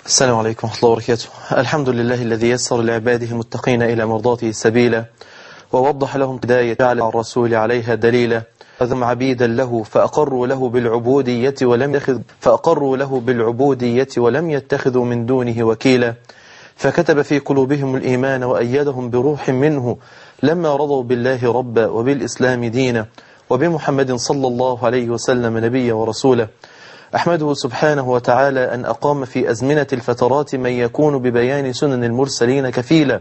السلام عليكم ورحمة الله وبركاته الحمد لله الذي يسر لعباده المتقين إلى مرضاته سبيلا ووضح لهم بداية جعل الرسول عليها دليلا أذم عبيدا له فأقروا له بالعبودية ولم يتخذ فأقروا له بالعبودية ولم يتخذوا من دونه وكيلا فكتب في قلوبهم الإيمان وأيدهم بروح منه لما رضوا بالله ربا وبالإسلام دينا وبمحمد صلى الله عليه وسلم نبيا ورسولا أحمده سبحانه وتعالى أن أقام في أزمنة الفترات من يكون ببيان سنن المرسلين كفيلا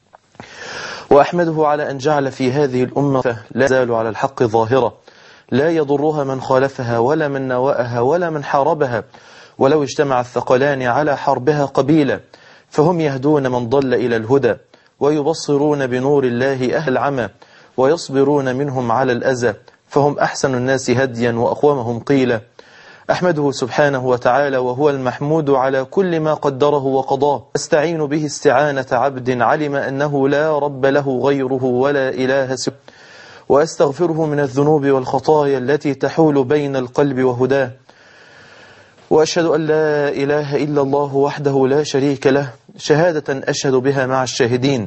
وأحمده على أن جعل في هذه الأمة لا زال على الحق ظاهرة لا يضرها من خالفها ولا من نواءها ولا من حاربها ولو اجتمع الثقلان على حربها قبيلا فهم يهدون من ضل إلى الهدى ويبصرون بنور الله أهل العمى ويصبرون منهم على الأذى فهم أحسن الناس هديا وأقومهم قيلا أحمده سبحانه وتعالى وهو المحمود على كل ما قدره وقضاه أستعين به استعانة عبد علم أنه لا رب له غيره ولا إله سواه وأستغفره من الذنوب والخطايا التي تحول بين القلب وهداه وأشهد أن لا إله إلا الله وحده لا شريك له شهادة أشهد بها مع الشاهدين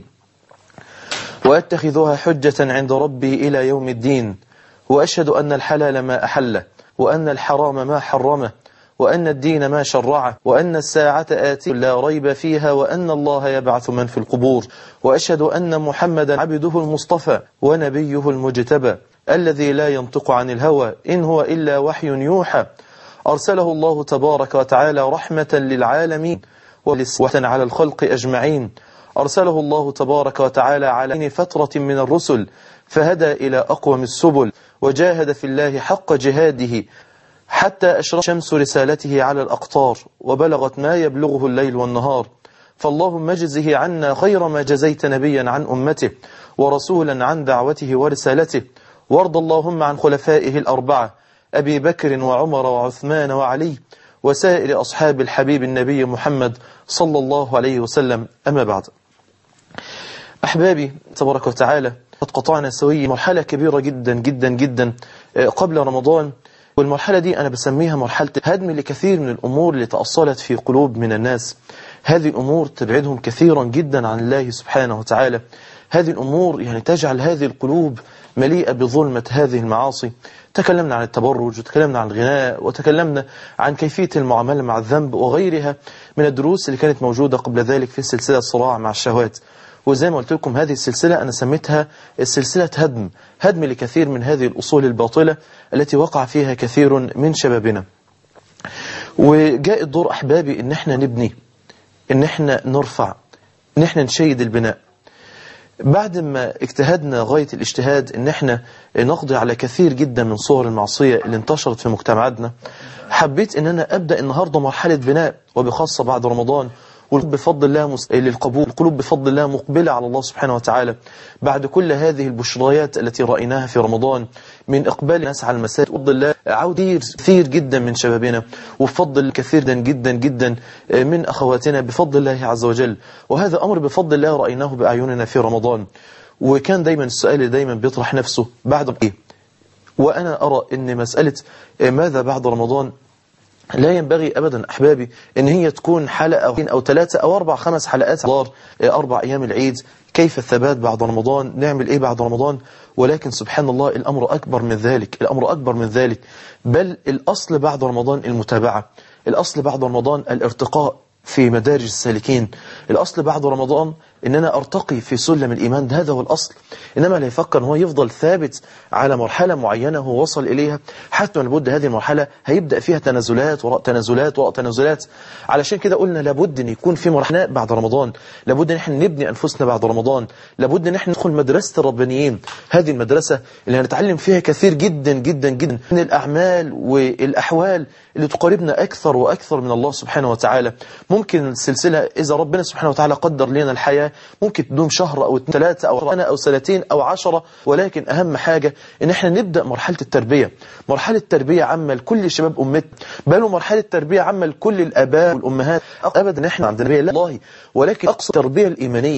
وأتخذها حجة عند ربي إلى يوم الدين وأشهد أن الحلال ما أحله وأن الحرام ما حرمه وأن الدين ما شرعه وأن الساعة آتي لا ريب فيها وأن الله يبعث من في القبور وأشهد أن محمدا عبده المصطفى ونبيه المجتبى الذي لا ينطق عن الهوى إن هو إلا وحي يوحى أرسله الله تبارك وتعالى رحمة للعالمين ولسوة على الخلق أجمعين أرسله الله تبارك وتعالى على فترة من الرسل فهدى إلى أقوم السبل وجاهد في الله حق جهاده حتى أشرق شمس رسالته على الأقطار وبلغت ما يبلغه الليل والنهار فاللهم اجزه عنا خير ما جزيت نبيا عن أمته ورسولا عن دعوته ورسالته وارض اللهم عن خلفائه الأربعة أبي بكر وعمر وعثمان وعلي وسائر أصحاب الحبيب النبي محمد صلى الله عليه وسلم أما بعد أحبابي تبارك وتعالى قد قطعنا سويا مرحلة كبيرة جدا جدا جدا قبل رمضان والمرحلة دي أنا بسميها مرحلة هدم لكثير من الأمور اللي تأصلت في قلوب من الناس هذه الأمور تبعدهم كثيرا جدا عن الله سبحانه وتعالى هذه الأمور يعني تجعل هذه القلوب مليئة بظلمة هذه المعاصي تكلمنا عن التبرج وتكلمنا عن الغناء وتكلمنا عن كيفية المعاملة مع الذنب وغيرها من الدروس اللي كانت موجودة قبل ذلك في سلسلة صراع مع الشهوات وزي ما قلت لكم هذه السلسلة أنا سميتها سلسلة هدم هدم لكثير من هذه الأصول الباطلة التي وقع فيها كثير من شبابنا وجاء الدور أحبابي إن احنا نبني إن احنا نرفع إن احنا نشيد البناء بعد ما اجتهدنا غاية الاجتهاد ان احنا نقضي على كثير جدا من صور المعصية اللي انتشرت في مجتمعاتنا حبيت ان انا ابدأ النهاردة مرحلة بناء وبخاصة بعد رمضان والقلوب بفضل الله مس... للقبول القلوب بفضل الله مقبلة على الله سبحانه وتعالى بعد كل هذه البشريات التي رأيناها في رمضان من إقبال الناس على المساجد بفضل الله عودير كثير جدا من شبابنا وبفضل كثير جدا جدا من أخواتنا بفضل الله عز وجل وهذا أمر بفضل الله رأيناه بأعيننا في رمضان وكان دايما السؤال اللي دايما بيطرح نفسه بعد إيه وأنا أرى أن مسألة ماذا بعد رمضان لا ينبغي أبدا أحبابي أن هي تكون حلقة أو, أو ثلاثة أو أربع خمس حلقات دار أربع أيام العيد كيف الثبات بعد رمضان نعمل إيه بعد رمضان ولكن سبحان الله الأمر أكبر من ذلك الأمر أكبر من ذلك بل الأصل بعد رمضان المتابعة الأصل بعد رمضان الارتقاء في مدارج السالكين الأصل بعد رمضان ان انا ارتقي في سلم الايمان هذا هو الاصل انما لا يفكر ان هو يفضل ثابت على مرحله معينه هو وصل اليها حتى لابد هذه المرحله هيبدا فيها تنازلات وراء تنازلات وراء تنازلات علشان كده قلنا لابد ان يكون في مرحله بعد رمضان لابد ان احنا نبني انفسنا بعد رمضان لابد ان احنا ندخل مدرسه الربانيين هذه المدرسه اللي هنتعلم فيها كثير جدا جدا جدا من الاعمال والاحوال اللي تقربنا اكثر واكثر من الله سبحانه وتعالى ممكن السلسله اذا ربنا سبحانه وتعالى قدر لنا الحياه ممكن تدوم شهر أو ثلاثة أو سنة أو سنتين أو عشرة ولكن أهم حاجة إن احنا نبدأ مرحلة التربية مرحلة تربية عامة لكل شباب أمتنا بل مرحلة تربية عامة لكل الآباء والأمهات أبدا احنا عندنا لا والله ولكن أقصى التربية الإيمانية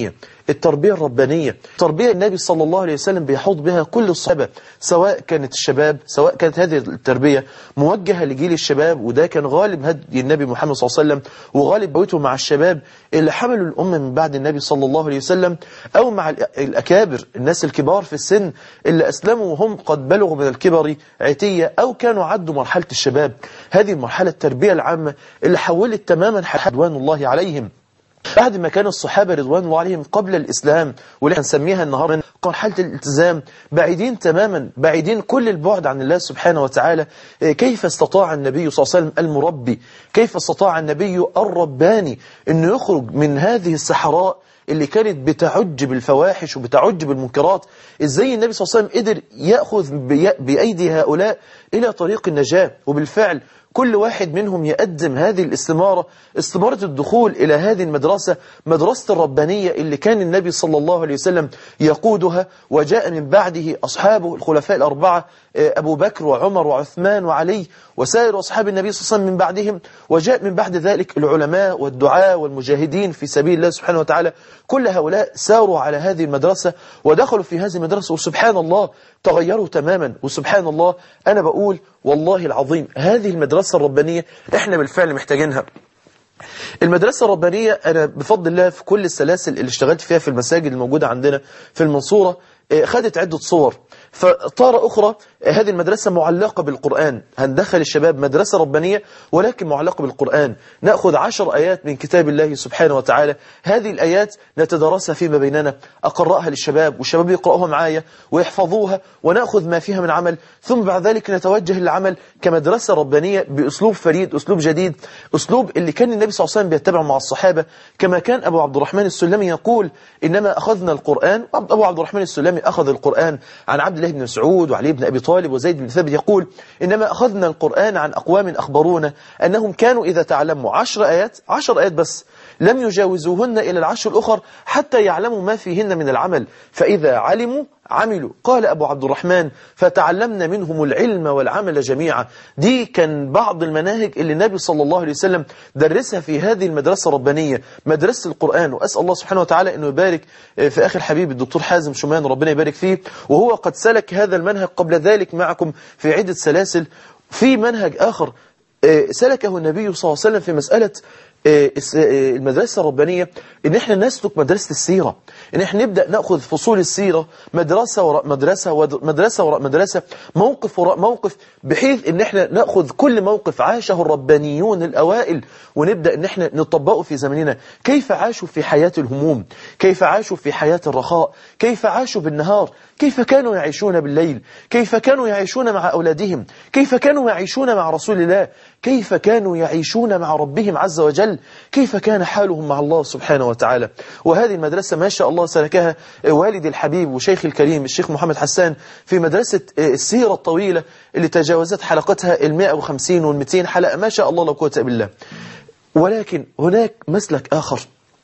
التربية الربانية تربية النبي صلى الله عليه وسلم بيحوط بها كل الصحابة سواء كانت الشباب سواء كانت هذه التربية موجهة لجيل الشباب وده كان غالب هدي النبي محمد صلى الله عليه وسلم وغالب بويته مع الشباب اللي حملوا الأمة من بعد النبي صلى الله عليه وسلم أو مع الأكابر الناس الكبار في السن اللي أسلموا وهم قد بلغوا من الكبر عتية أو كانوا عدوا مرحلة الشباب هذه المرحلة التربية العامة اللي حولت تماما حدوان الله عليهم بعد ما كان الصحابة رضوان الله عليهم قبل الإسلام واللي هنسميها النهاردة مرحلة الالتزام بعيدين تماما بعيدين كل البعد عن الله سبحانه وتعالى كيف استطاع النبي صلى الله عليه وسلم المربي كيف استطاع النبي الرباني أنه يخرج من هذه الصحراء اللي كانت بتعج بالفواحش وبتعج بالمنكرات ازاي النبي صلى الله عليه وسلم قدر يأخذ بأيدي هؤلاء إلى طريق النجاة وبالفعل كل واحد منهم يقدم هذه الاستمارة استمارة الدخول إلى هذه المدرسة مدرسة الربانية اللي كان النبي صلى الله عليه وسلم يقودها وجاء من بعده أصحابه الخلفاء الأربعة أبو بكر وعمر وعثمان وعلي وسائر أصحاب النبي صلى الله عليه وسلم من بعدهم وجاء من بعد ذلك العلماء والدعاء والمجاهدين في سبيل الله سبحانه وتعالى كل هؤلاء ساروا على هذه المدرسة ودخلوا في هذه المدرسة وسبحان الله تغيروا تماما وسبحان الله أنا بقول والله العظيم هذه المدرسة الربانية احنا بالفعل محتاجينها المدرسة الربانية أنا بفضل الله في كل السلاسل اللي اشتغلت فيها في المساجد الموجودة عندنا في المنصورة خدت عدة صور فطارة أخرى هذه المدرسة معلقة بالقرآن هندخل الشباب مدرسة ربانية ولكن معلقة بالقرآن نأخذ عشر آيات من كتاب الله سبحانه وتعالى هذه الآيات نتدرسها فيما بيننا أقرأها للشباب والشباب يقرأوها معايا ويحفظوها ونأخذ ما فيها من عمل ثم بعد ذلك نتوجه للعمل كمدرسة ربانية بأسلوب فريد أسلوب جديد أسلوب اللي كان النبي صلى الله عليه وسلم بيتبعه مع الصحابة كما كان أبو عبد الرحمن السلمي يقول إنما أخذنا القرآن أبو عبد الرحمن السلمي أخذ القرآن عن عبد الله بن مسعود وعلي بن أبي طالب وزيد بن ثابت يقول إنما أخذنا القرآن عن أقوام أخبرونا أنهم كانوا إذا تعلموا عشر آيات عشر آيات بس لم يجاوزوهن إلى العشر الأخر حتى يعلموا ما فيهن من العمل فإذا علموا عملوا قال أبو عبد الرحمن فتعلمنا منهم العلم والعمل جميعا دي كان بعض المناهج اللي النبي صلى الله عليه وسلم درسها في هذه المدرسة الربانية مدرسة القرآن وأسأل الله سبحانه وتعالى أنه يبارك في أخي الحبيب الدكتور حازم شمان ربنا يبارك فيه وهو قد سلك هذا المنهج قبل ذلك معكم في عدة سلاسل في منهج آخر سلكه النبي صلى الله عليه وسلم في مسألة المدرسة الربانية ان احنا نسلك مدرسة السيرة ان احنا نبدأ نأخذ فصول السيرة مدرسة وراء مدرسة ومدرسة وراء مدرسة موقف وراء موقف بحيث ان احنا نأخذ كل موقف عاشه الربانيون الأوائل ونبدأ ان احنا نطبقه في زمننا كيف عاشوا في حياة الهموم كيف عاشوا في حياة الرخاء كيف عاشوا بالنهار كيف كانوا يعيشون بالليل كيف كانوا يعيشون مع أولادهم كيف كانوا يعيشون مع رسول الله كيف كانوا يعيشون مع ربهم عز وجل كيف كان حالهم مع الله سبحانه وتعالى وهذه المدرسة ما شاء الله سلكها والدي الحبيب وشيخ الكريم الشيخ محمد حسان في مدرسة السيرة الطويلة اللي تجاوزت حلقتها ال 150 وال 200 حلقة ما شاء الله لا قوه بالله ولكن هناك مسلك آخر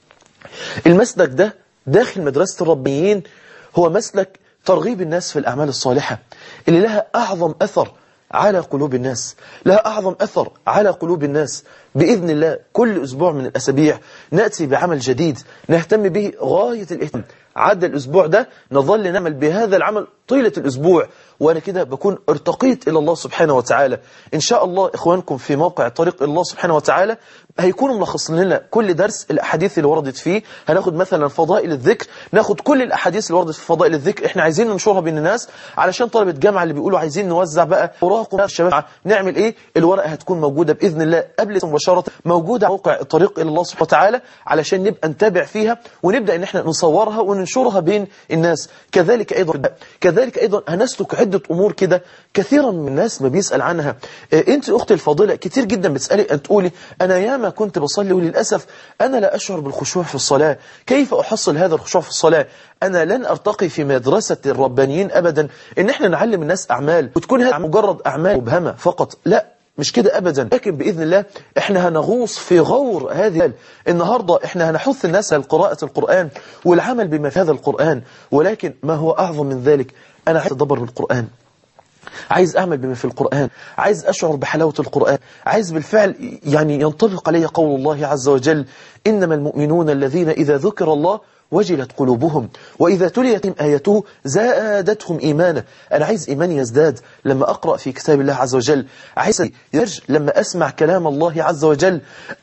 المسلك ده داخل مدرسة الربيين هو مسلك ترغيب الناس في الأعمال الصالحة اللي لها أعظم أثر على قلوب الناس لها أعظم أثر على قلوب الناس بإذن الله كل أسبوع من الأسابيع نأتي بعمل جديد نهتم به غاية الاهتمام عدى الأسبوع ده نظل نعمل بهذا العمل طيلة الأسبوع وأنا كده بكون ارتقيت إلى الله سبحانه وتعالى إن شاء الله إخوانكم في موقع طريق الله سبحانه وتعالى هيكونوا ملخصين لنا كل درس الأحاديث اللي وردت فيه هناخد مثلا فضائل الذكر ناخد كل الأحاديث اللي وردت في فضائل الذكر إحنا عايزين ننشرها بين الناس علشان طلبة جامعة اللي بيقولوا عايزين نوزع بقى وراقوا الشباب نعمل إيه الورقة هتكون موجودة بإذن الله قبل مباشرة موجودة على موقع الطريق إلى الله سبحانه وتعالى علشان نبقى نتابع فيها ونبدأ إن إحنا نصورها وننشرها بين الناس كذلك أيضا كذلك أيضا هنسلك عدة أمور كده كثيرا من الناس ما بيسأل عنها أنت أختي الفاضلة كتير جدا بتسألي أن تقولي أنا ياما كنت بصلي وللأسف أنا لا أشعر بالخشوع في الصلاة كيف أحصل هذا الخشوع في الصلاة أنا لن أرتقي في مدرسة الربانيين أبدا إن إحنا نعلم الناس أعمال وتكون هذه مجرد أعمال مبهمة فقط لا مش كده أبدا لكن بإذن الله إحنا هنغوص في غور هذه النهاردة إحنا هنحث الناس على قراءة القرآن والعمل بما في هذا القرآن ولكن ما هو أعظم من ذلك أنا عايز أدبر بالقرآن عايز أعمل بما في القرآن عايز أشعر بحلاوة القرآن عايز بالفعل يعني ينطبق علي قول الله عز وجل إنما المؤمنون الذين إذا ذكر الله وجلت قلوبهم وإذا تليت آيته زادتهم إيمانا أنا عايز إيمان يزداد لما أقرأ في كتاب الله عز وجل عايز يرج لما أسمع كلام الله عز وجل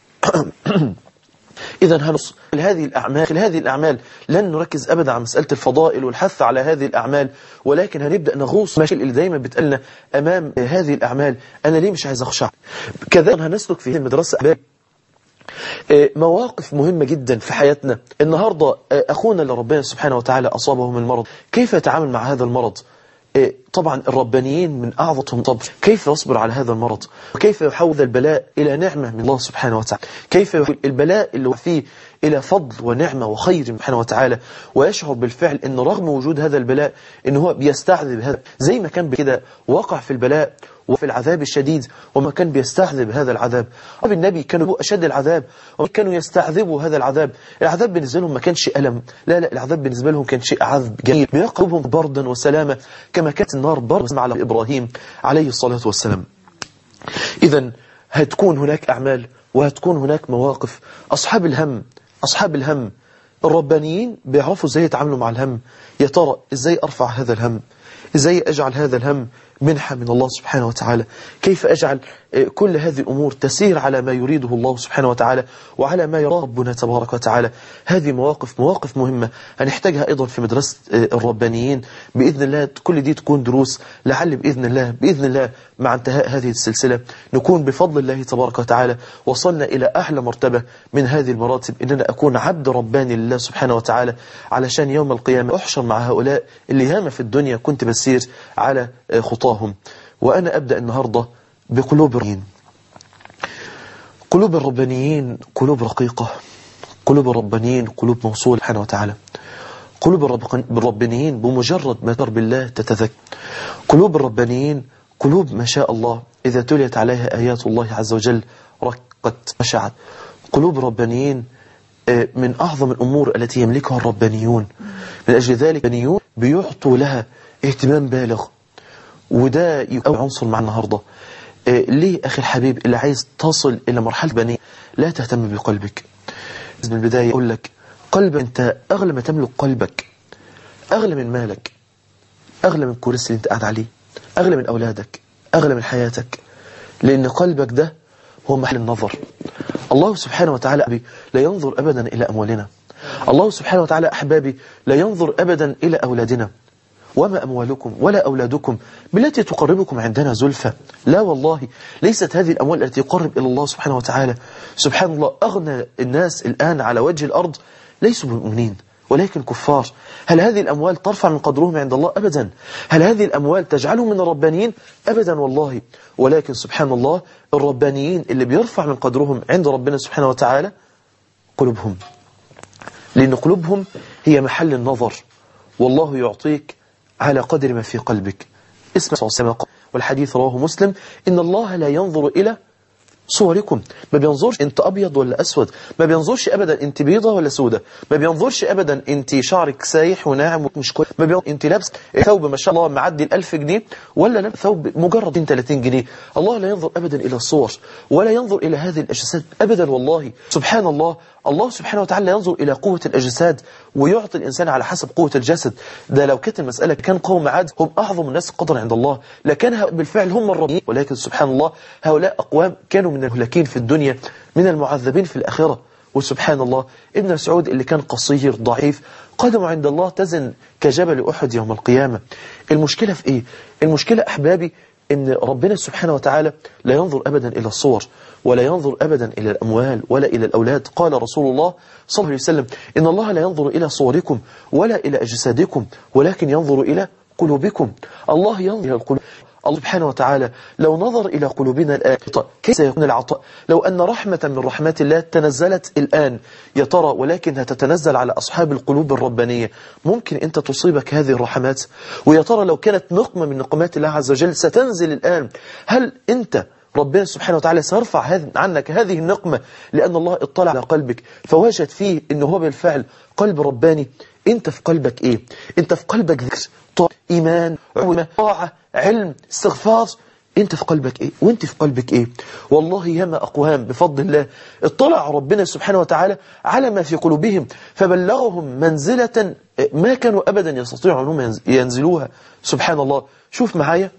إذا هنص هذه الأعمال هذه الأعمال لن نركز أبدا على مسألة الفضائل والحث على هذه الأعمال ولكن هنبدأ نغوص ماشي اللي دايما بتقلنا أمام هذه الأعمال أنا ليه مش عايز أخشع كذلك هنسلك في المدرسة أحباب مواقف مهمة جدا في حياتنا النهاردة أخونا اللي ربنا سبحانه وتعالى أصابه من مرض كيف يتعامل مع هذا المرض طبعا الربانيين من أعظمهم صبر كيف يصبر على هذا المرض وكيف يحول البلاء إلى نعمة من الله سبحانه وتعالى كيف يحول البلاء اللي هو فيه إلى فضل ونعمة وخير سبحانه وتعالى ويشعر بالفعل أن رغم وجود هذا البلاء أنه هو بيستعذب هذا زي ما كان بكده وقع في البلاء وفي العذاب الشديد وما كان بيستعذب هذا العذاب أبي النبي كانوا أشد العذاب وكانوا يستعذبوا هذا العذاب العذاب بالنسبة لهم ما كانش ألم لا لا العذاب بالنسبة لهم كان شيء عذب جميل بيقربهم بردا وسلامة كما كانت النار برد على إبراهيم عليه الصلاة والسلام إذا هتكون هناك أعمال وهتكون هناك مواقف أصحاب الهم أصحاب الهم الربانيين بيعرفوا ازاي يتعاملوا مع الهم يا ترى ازاي أرفع هذا الهم ازاي أجعل هذا الهم منحة من الله سبحانه وتعالى كيف أجعل كل هذه الأمور تسير على ما يريده الله سبحانه وتعالى وعلى ما يراه ربنا تبارك وتعالى هذه مواقف مواقف مهمة هنحتاجها أيضا في مدرسة الربانيين بإذن الله كل دي تكون دروس لعل بإذن الله بإذن الله مع انتهاء هذه السلسلة نكون بفضل الله تبارك وتعالى وصلنا إلى أعلى مرتبة من هذه المراتب إننا أكون عبد رباني لله سبحانه وتعالى علشان يوم القيامة أحشر مع هؤلاء اللي ياما في الدنيا كنت بسير على خطاهم وأنا أبدأ النهاردة بقلوب الربانيين قلوب الربانيين قلوب رقيقة قلوب الربانيين قلوب موصولة سبحانه وتعالى قلوب الربانيين بمجرد ما تر بالله تتذكر قلوب الربانيين قلوب ما شاء الله إذا تليت عليها آيات الله عز وجل رقت وشعت قلوب الربانيين من أعظم الأمور التي يملكها الربانيون من أجل ذلك الربانيون بيعطوا لها اهتمام بالغ وده يبقى عنصر مع النهاردة إيه ليه أخي الحبيب اللي عايز تصل إلى مرحلة بنية لا تهتم بقلبك من البداية أقول لك قلب أنت أغلى ما تملك قلبك أغلى من مالك أغلى من الكرسي اللي أنت قاعد عليه أغلى من أولادك أغلى من حياتك لأن قلبك ده هو محل النظر الله سبحانه وتعالى لا ينظر أبدا إلى أموالنا الله سبحانه وتعالى أحبابي لا ينظر أبدا إلى أولادنا وما أموالكم ولا أولادكم بالتي تقربكم عندنا زلفى لا والله ليست هذه الأموال التي تقرب إلى الله سبحانه وتعالى سبحان الله أغنى الناس الآن على وجه الأرض ليسوا مؤمنين ولكن كفار هل هذه الأموال ترفع من قدرهم عند الله أبدا هل هذه الأموال تجعلهم من الربانيين أبدا والله ولكن سبحان الله الربانيين اللي بيرفع من قدرهم عند ربنا سبحانه وتعالى قلوبهم لأن قلوبهم هي محل النظر والله يعطيك على قدر ما في قلبك اسمع صلى الله عليه وسلم والحديث رواه مسلم إن الله لا ينظر إلى صوركم ما بينظرش انت ابيض ولا اسود ما بينظرش ابدا انت بيضة ولا سودة ما بينظرش ابدا انت شعرك سايح وناعم ومش كويس ما بينظر انت لابس ثوب ما شاء الله معدي ال1000 جنيه ولا لابس ثوب مجرد 30 جنيه الله لا ينظر ابدا الى الصور ولا ينظر الى هذه الاجساد ابدا والله سبحان الله الله سبحانه وتعالى ينظر إلى قوة الأجساد ويعطي الإنسان على حسب قوة الجسد ده لو كانت المسألة كان قوم عاد هم أعظم الناس قدرا عند الله لكان بالفعل هم الربيين ولكن سبحان الله هؤلاء أقوام كانوا من المهلكين في الدنيا من المعذبين في الآخرة وسبحان الله ابن مسعود اللي كان قصير ضعيف قدمه عند الله تزن كجبل أحد يوم القيامة المشكلة في إيه؟ المشكلة أحبابي ان ربنا سبحانه وتعالى لا ينظر أبدا إلى الصور ولا ينظر أبدا إلى الأموال ولا إلى الأولاد قال رسول الله صلى الله عليه وسلم إن الله لا ينظر إلى صوركم ولا إلى أجسادكم ولكن ينظر إلى قلوبكم الله ينظر إلى القلوب الله سبحانه وتعالى لو نظر إلى قلوبنا الآن كيف سيكون العطاء لو أن رحمة من رحمات الله تنزلت الآن يا ترى ولكنها تتنزل على أصحاب القلوب الربانية ممكن أنت تصيبك هذه الرحمات ويا ترى لو كانت نقمة من نقمات الله عز وجل ستنزل الآن هل أنت ربنا سبحانه وتعالى سيرفع هذ- عنك هذه النقمة لأن الله اطلع على قلبك فوجد فيه أنه هو بالفعل قلب رباني أنت في قلبك إيه أنت في قلبك ذكر طاعة إيمان عمة طاعة علم استغفار أنت في قلبك إيه وأنت في قلبك إيه والله ياما أقوام بفضل الله اطلع ربنا سبحانه وتعالى على ما في قلوبهم فبلغهم منزلة ما كانوا أبدا يستطيعوا أنهم ينز- ينزلوها سبحان الله شوف معايا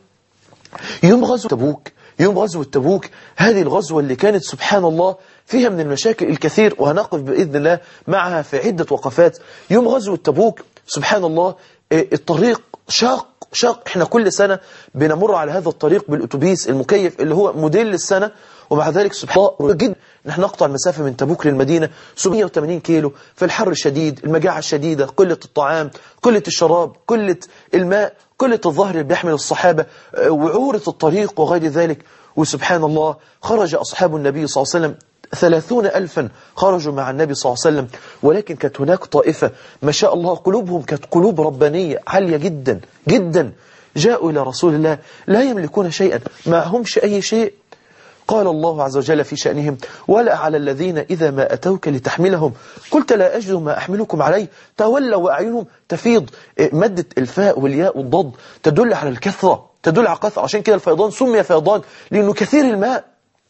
يوم غزوة تبوك يوم غزوة تبوك هذه الغزوة اللي كانت سبحان الله فيها من المشاكل الكثير وهنقف بإذن الله معها في عدة وقفات يوم غزوة تبوك سبحان الله آه، الطريق شاق شاق احنا كل سنة بنمر على هذا الطريق بالأتوبيس المكيف اللي هو موديل السنة ومع ذلك سبحان الله جدا نحن نقطع المسافة من تبوك للمدينة 780 كيلو في الحر الشديد المجاعة الشديدة قلة الطعام قلة الشراب قلة الماء قلة الظهر اللي بيحمل الصحابة آه، وعورة الطريق وغير ذلك وسبحان الله خرج أصحاب النبي صلى الله عليه وسلم ثلاثون ألفا خرجوا مع النبي صلى الله عليه وسلم ولكن كانت هناك طائفة ما شاء الله قلوبهم كانت قلوب ربانية عالية جدا جدا جاءوا إلى رسول الله لا يملكون شيئا ما همش أي شيء قال الله عز وجل في شأنهم ولا على الذين إذا ما أتوك لتحملهم قلت لا أجد ما أحملكم عليه تولوا وأعينهم تفيض إيه، مادة الفاء والياء والضاد تدل على الكثرة تدل على الكثرة عشان كده الفيضان سمي فيضان لأنه كثير الماء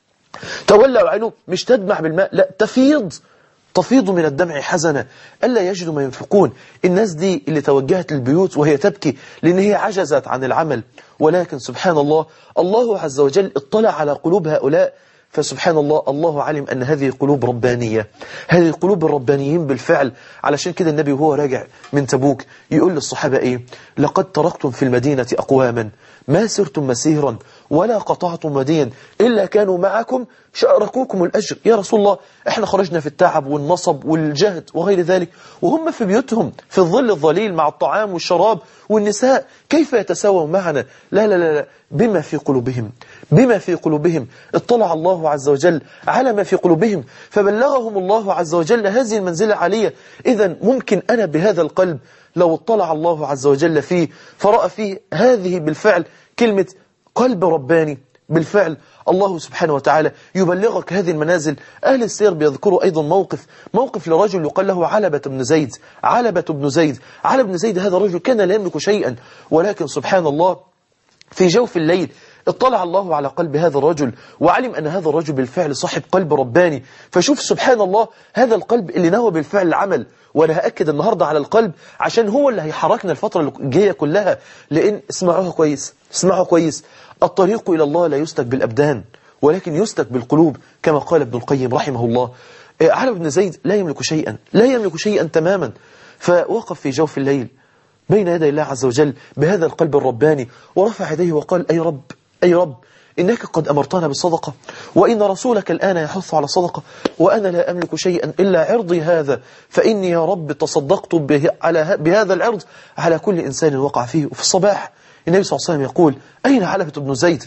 تولى وعينه مش تدمع بالماء لا تفيض تفيض من الدمع حزنا ألا يجدوا ما ينفقون الناس دي اللي توجهت للبيوت وهي تبكي لأن هي عجزت عن العمل ولكن سبحان الله الله عز وجل اطلع على قلوب هؤلاء فسبحان الله الله علم أن هذه قلوب ربانية هذه قلوب الربانيين بالفعل علشان كده النبي وهو راجع من تبوك يقول للصحابة إيه لقد تركتم في المدينة أقواما ما سرتم مسيرا ولا قطعتم وديا إلا كانوا معكم شاركوكم الأجر يا رسول الله احنا خرجنا في التعب والنصب والجهد وغير ذلك وهم في بيوتهم في الظل الظليل مع الطعام والشراب والنساء كيف يتساووا معنا لا لا لا, لا بما في قلوبهم بما في قلوبهم اطلع الله عز وجل على ما في قلوبهم فبلغهم الله عز وجل هذه المنزلة العالية إذا ممكن أنا بهذا القلب لو اطلع الله عز وجل فيه فرأى فيه هذه بالفعل كلمة قلب رباني بالفعل الله سبحانه وتعالى يبلغك هذه المنازل أهل السير بيذكروا أيضا موقف موقف لرجل يقال له علبة بن زيد علبة بن زيد علبة بن زيد هذا الرجل كان لا يملك شيئا ولكن سبحان الله في جوف الليل اطلع الله على قلب هذا الرجل وعلم أن هذا الرجل بالفعل صاحب قلب رباني فشوف سبحان الله هذا القلب اللي نوى بالفعل العمل وأنا هأكد النهاردة على القلب عشان هو اللي هيحركنا الفترة الجاية كلها لأن اسمعوها كويس اسمعوا كويس الطريق إلى الله لا يسلك بالأبدان ولكن يسلك بالقلوب كما قال ابن القيم رحمه الله آه، علي بن زيد لا يملك شيئا لا يملك شيئا تماما فوقف في جوف الليل بين يدي الله عز وجل بهذا القلب الرباني ورفع يديه وقال أي رب أي رب إنك قد أمرتنا بالصدقة وإن رسولك الآن يحث على الصدقة وأنا لا أملك شيئا إلا عرضي هذا فإني يا رب تصدقت به على ه- بهذا العرض على كل إنسان وقع فيه وفي الصباح النبي صلى الله عليه وسلم يقول أين علبة بن زيد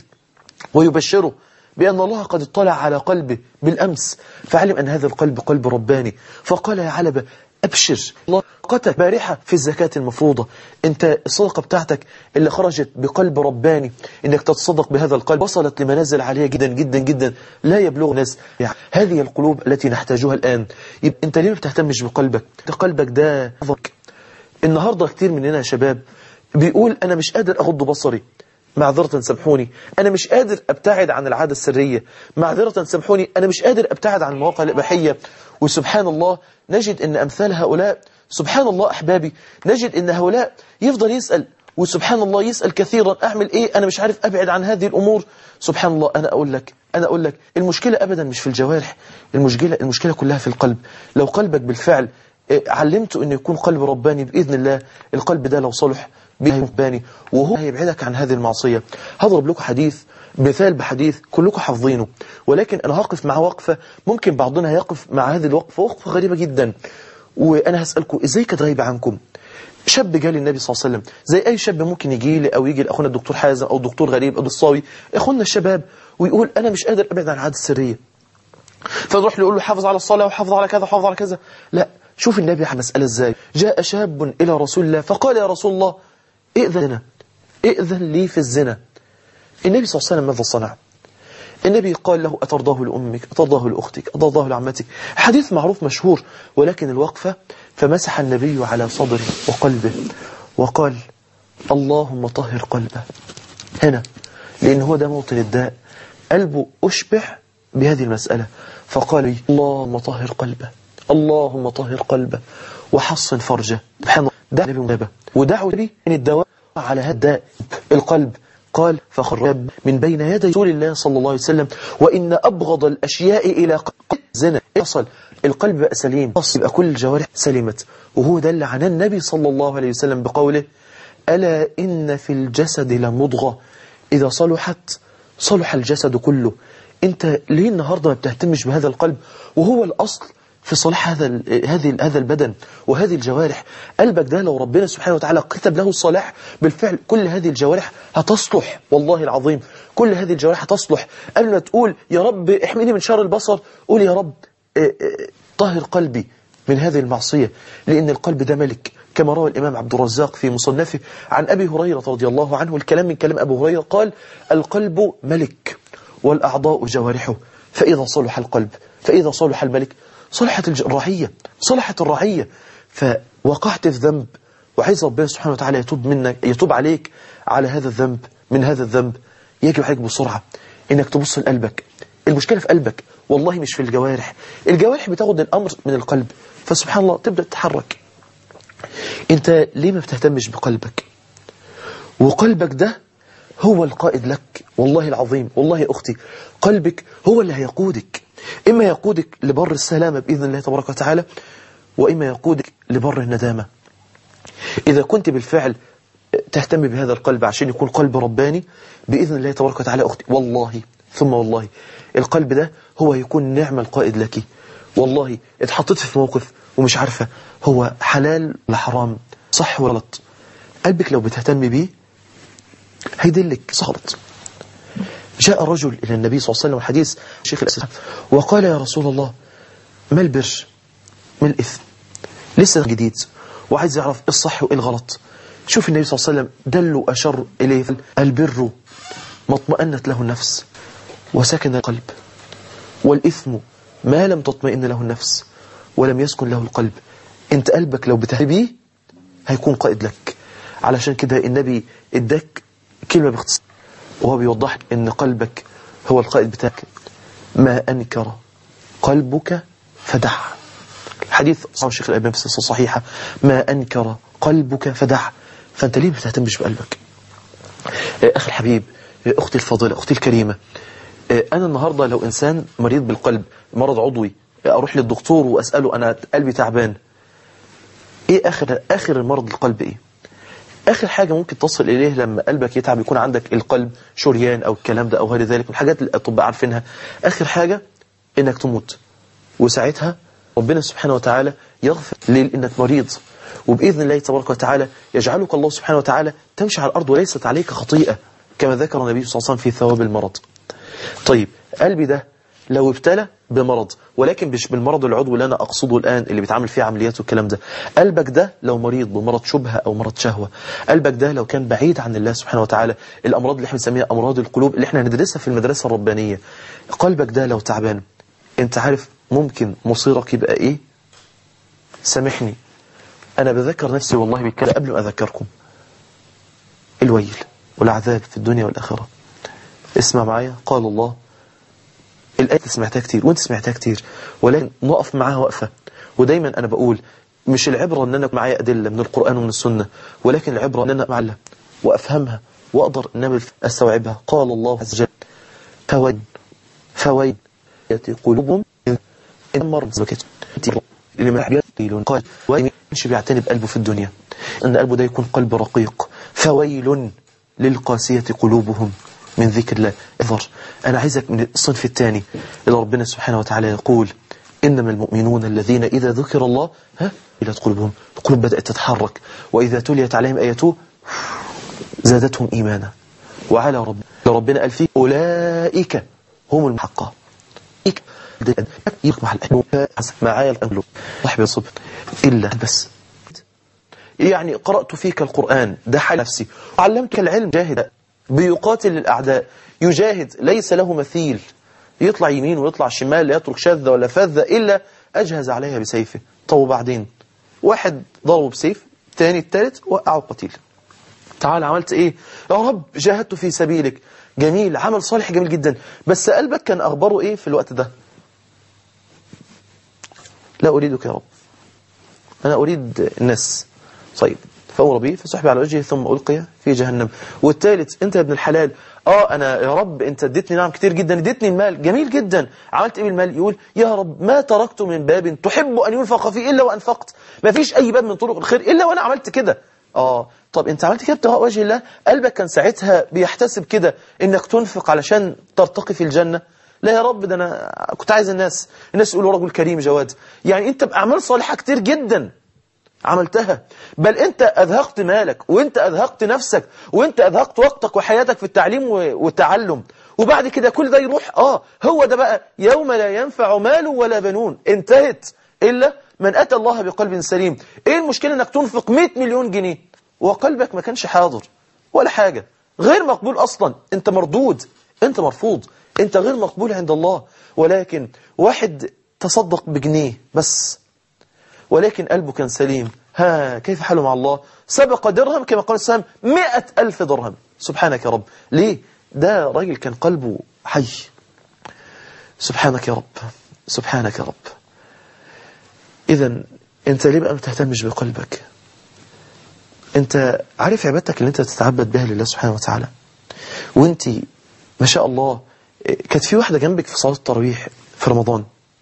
ويبشره بأن الله قد اطلع على قلبه بالأمس فعلم أن هذا القلب قلب رباني فقال يا علبة أبشر الله قتل بارحة في الزكاة المفروضة أنت الصدقة بتاعتك اللي خرجت بقلب رباني أنك تتصدق بهذا القلب وصلت لمنازل عالية جدا جدا جدا لا يبلغ الناس يعني هذه القلوب التي نحتاجها الآن يبقى أنت ليه ما بتهتمش بقلبك ده قلبك ده أفضل. النهاردة كتير مننا يا شباب بيقول أنا مش قادر أغض بصري معذرة سامحوني أنا مش قادر أبتعد عن العادة السرية معذرة سامحوني أنا مش قادر أبتعد عن المواقع الإباحية وسبحان الله نجد أن أمثال هؤلاء سبحان الله أحبابي نجد أن هؤلاء يفضل يسأل وسبحان الله يسأل كثيرا أعمل إيه أنا مش عارف أبعد عن هذه الأمور سبحان الله أنا أقول لك أنا أقول لك المشكلة أبدا مش في الجوارح المشكلة المشكلة كلها في القلب لو قلبك بالفعل إيه، علمته أن يكون قلب رباني بإذن الله القلب ده لو صلح به رباني وهو هيبعدك عن هذه المعصية هضرب لكم حديث مثال بحديث كلكم حافظينه ولكن أنا هقف مع وقفة ممكن بعضنا يقف مع هذه الوقفة وقفة غريبة جدا وأنا هسألكم إزاي كانت غايبة عنكم شاب جالي النبي صلى الله عليه وسلم زي أي شاب ممكن يجي لي أو يجي لأخونا الدكتور حازم أو الدكتور غريب أو الصاوي أخونا الشباب ويقول أنا مش قادر أبعد عن العادة السرية فنروح نقول له حافظ على الصلاة وحافظ على كذا وحافظ على كذا لا شوف النبي على مسألة ازاي جاء شاب إلى رسول الله فقال يا رسول الله ائذن لنا ائذن لي في الزنا النبي صلى الله عليه وسلم ماذا صنع النبي قال له أترضاه لأمك أترضاه لأختك أترضاه لعمتك حديث معروف مشهور ولكن الوقفة فمسح النبي على صدره وقلبه وقال اللهم طهر قلبه هنا لأن هو ده موطن الداء قلبه أشبع بهذه المسألة فقال لي اللهم طهر قلبه اللهم طهر قلبه وحصن فرجه سبحان الله دعا النبي مجابة ودعوا النبي من الدواء على هذا الداء القلب قال فخرج من بين يدي رسول الله صلى الله عليه وسلم وإن أبغض الأشياء إلى قلب زنا يصل القلب بقى سليم يبقى كل الجوارح سلمت وهو ده اللي عناه النبي صلى الله عليه وسلم بقوله ألا إن في الجسد لمضغة إذا صلحت صلح الجسد كله أنت ليه النهاردة ما بتهتمش بهذا القلب وهو الأصل في صلاح هذا هذه هذا البدن وهذه الجوارح قلبك ده لو ربنا سبحانه وتعالى كتب له الصلاح بالفعل كل هذه الجوارح هتصلح والله العظيم كل هذه الجوارح هتصلح قبل ما تقول يا رب احميني من شر البصر قول يا رب طهر قلبي من هذه المعصية لأن القلب ده ملك كما روى الإمام عبد الرزاق في مصنفه عن أبي هريرة رضي الله عنه الكلام من كلام أبو هريرة قال القلب ملك والأعضاء جوارحه فإذا صلح القلب فإذا صلح الملك صلحت الرعية صلحت الرعية فوقعت في ذنب وعايز ربنا سبحانه وتعالى يتوب منك يتوب عليك على هذا الذنب من هذا الذنب يجب عليك بسرعة انك تبص لقلبك المشكلة في قلبك والله مش في الجوارح الجوارح بتاخد الأمر من القلب فسبحان الله تبدأ تتحرك انت ليه ما بتهتمش بقلبك وقلبك ده هو القائد لك والله العظيم والله يا أختي قلبك هو اللي هيقودك إما يقودك لبر السلامة بإذن الله تبارك وتعالى وإما يقودك لبر الندامة إذا كنت بالفعل تهتم بهذا القلب عشان يكون قلب رباني بإذن الله تبارك وتعالى أختي والله ثم والله القلب ده هو يكون نعم القائد لك والله اتحطيت في موقف ومش عارفة هو حلال ولا حرام صح ولا غلط قلبك لو بتهتم بيه هيدلك صغلط جاء رجل إلى النبي صلى الله عليه وسلم الحديث شيخ الأسلام وقال يا رسول الله ما البر ما الإثم لسه جديد وعايز يعرف إيه الصح وإيه الغلط شوف النبي صلى الله عليه وسلم دل وأشر إليه البر ما اطمأنت له النفس وسكن القلب والإثم ما لم تطمئن له النفس ولم يسكن له القلب انت قلبك لو بتهبيه هيكون قائد لك علشان كده النبي اداك كلمة باختصار وهو بيوضح ان قلبك هو القائد بتاعك ما أنكر قلبك فدع حديث صحيح الشيخ الألباني في الصحيحة صحيحة ما أنكر قلبك فدع فأنت ليه ما بتهتمش بقلبك أخي الحبيب أختي الفاضلة أختي الكريمة أنا النهاردة لو إنسان مريض بالقلب مرض عضوي أروح للدكتور وأسأله أنا قلبي تعبان إيه آخر آخر المرض القلب إيه آخر حاجة ممكن تصل إليه لما قلبك يتعب يكون عندك القلب شريان أو الكلام ده أو غير ذلك من الحاجات اللي الأطباء عارفينها آخر حاجة إنك تموت وساعتها ربنا سبحانه وتعالى يغفر ليه إنك مريض وبإذن الله تبارك وتعالى يجعلك الله سبحانه وتعالى تمشي على الأرض وليست عليك خطيئة كما ذكر النبي صلى الله عليه وسلم في ثواب المرض طيب قلبي ده لو ابتلى بمرض ولكن مش بالمرض العضوي اللي أنا أقصده الآن اللي بيتعامل فيه عمليات والكلام ده قلبك ده لو مريض بمرض شبهة أو مرض شهوة قلبك ده لو كان بعيد عن الله سبحانه وتعالى الأمراض اللي احنا بنسميها أمراض القلوب اللي احنا هندرسها في المدرسة الربانية قلبك ده لو تعبان انت عارف ممكن مصيرك يبقى ايه سامحني أنا بذكر نفسي والله بالكلام قبل ما أذكركم الويل والعذاب في الدنيا والآخرة اسمع معايا قال الله الآية سمعتها كتير وانت سمعتها كتير ولكن نقف معاها وقفة ودايما أنا بقول مش العبرة أن أنا معايا أدلة من القرآن ومن السنة ولكن العبرة أن أنا معلم وأفهمها وأقدر أن أستوعبها قال الله عز وجل فوين فوين يأتي قلوبهم إن مر زكاة لمن قال وين بيعتني بقلبه في الدنيا أن قلبه ده يكون قلب رقيق فويل للقاسية قلوبهم من ذكر الله اظهر أنا عايزك من الصنف الثاني اللي ربنا سبحانه وتعالى يقول إنما المؤمنون الذين إذا ذكر الله ها إلى قلوبهم القلوب بدأت تتحرك وإذا تليت عليهم آياته زادتهم إيمانا وعلى رب ربنا قال فيه أولئك هم المحقة يقمع الأنوب معايا الأنوب صاحب الصبر إلا بس يعني قرأت فيك القرآن ده حال نفسي وعلمتك العلم جاهد بيقاتل الأعداء يجاهد ليس له مثيل يطلع يمين ويطلع شمال لا يترك شاذة ولا فذة إلا أجهز عليها بسيفه طب وبعدين واحد ضربه بسيف الثاني الثالث وقعه قتيل تعال عملت ايه يا رب جاهدت في سبيلك جميل عمل صالح جميل جدا بس قلبك كان أخباره ايه في الوقت ده لا أريدك يا رب أنا أريد الناس طيب فأمر به فسحب على وجهه ثم ألقي في جهنم والثالث أنت يا ابن الحلال آه أنا يا رب أنت اديتني نعم كتير جدا اديتني المال جميل جدا عملت إيه بالمال يقول يا رب ما تركت من باب تحب أن ينفق فيه إلا وأنفقت ما فيش أي باب من طرق الخير إلا وأنا عملت كده آه طب أنت عملت كده ابتغاء وجه الله قلبك كان ساعتها بيحتسب كده إنك تنفق علشان ترتقي في الجنة لا يا رب ده أنا كنت عايز الناس الناس يقولوا رجل كريم جواد يعني أنت بأعمال صالحة كتير جدا عملتها بل أنت أذهقت مالك وأنت أذهقت نفسك وأنت أذهقت وقتك وحياتك في التعليم والتعلم وبعد كده كل ده يروح آه هو ده بقى يوم لا ينفع مال ولا بنون انتهت إلا من أتى الله بقلب سليم إيه المشكلة أنك تنفق 100 مليون جنيه وقلبك ما كانش حاضر ولا حاجة غير مقبول أصلا أنت مردود أنت مرفوض أنت غير مقبول عند الله ولكن واحد تصدق بجنيه بس ولكن قلبه كان سليم ها كيف حاله مع الله سبق درهم كما قال السلام مئة ألف درهم سبحانك يا رب ليه ده راجل كان قلبه حي سبحانك يا رب سبحانك يا رب إذا أنت ليه بقى ما تهتمش بقلبك أنت عارف عبادتك اللي أنت تتعبد بها لله سبحانه وتعالى وأنت ما شاء الله كانت في واحدة جنبك في صلاة التراويح في رمضان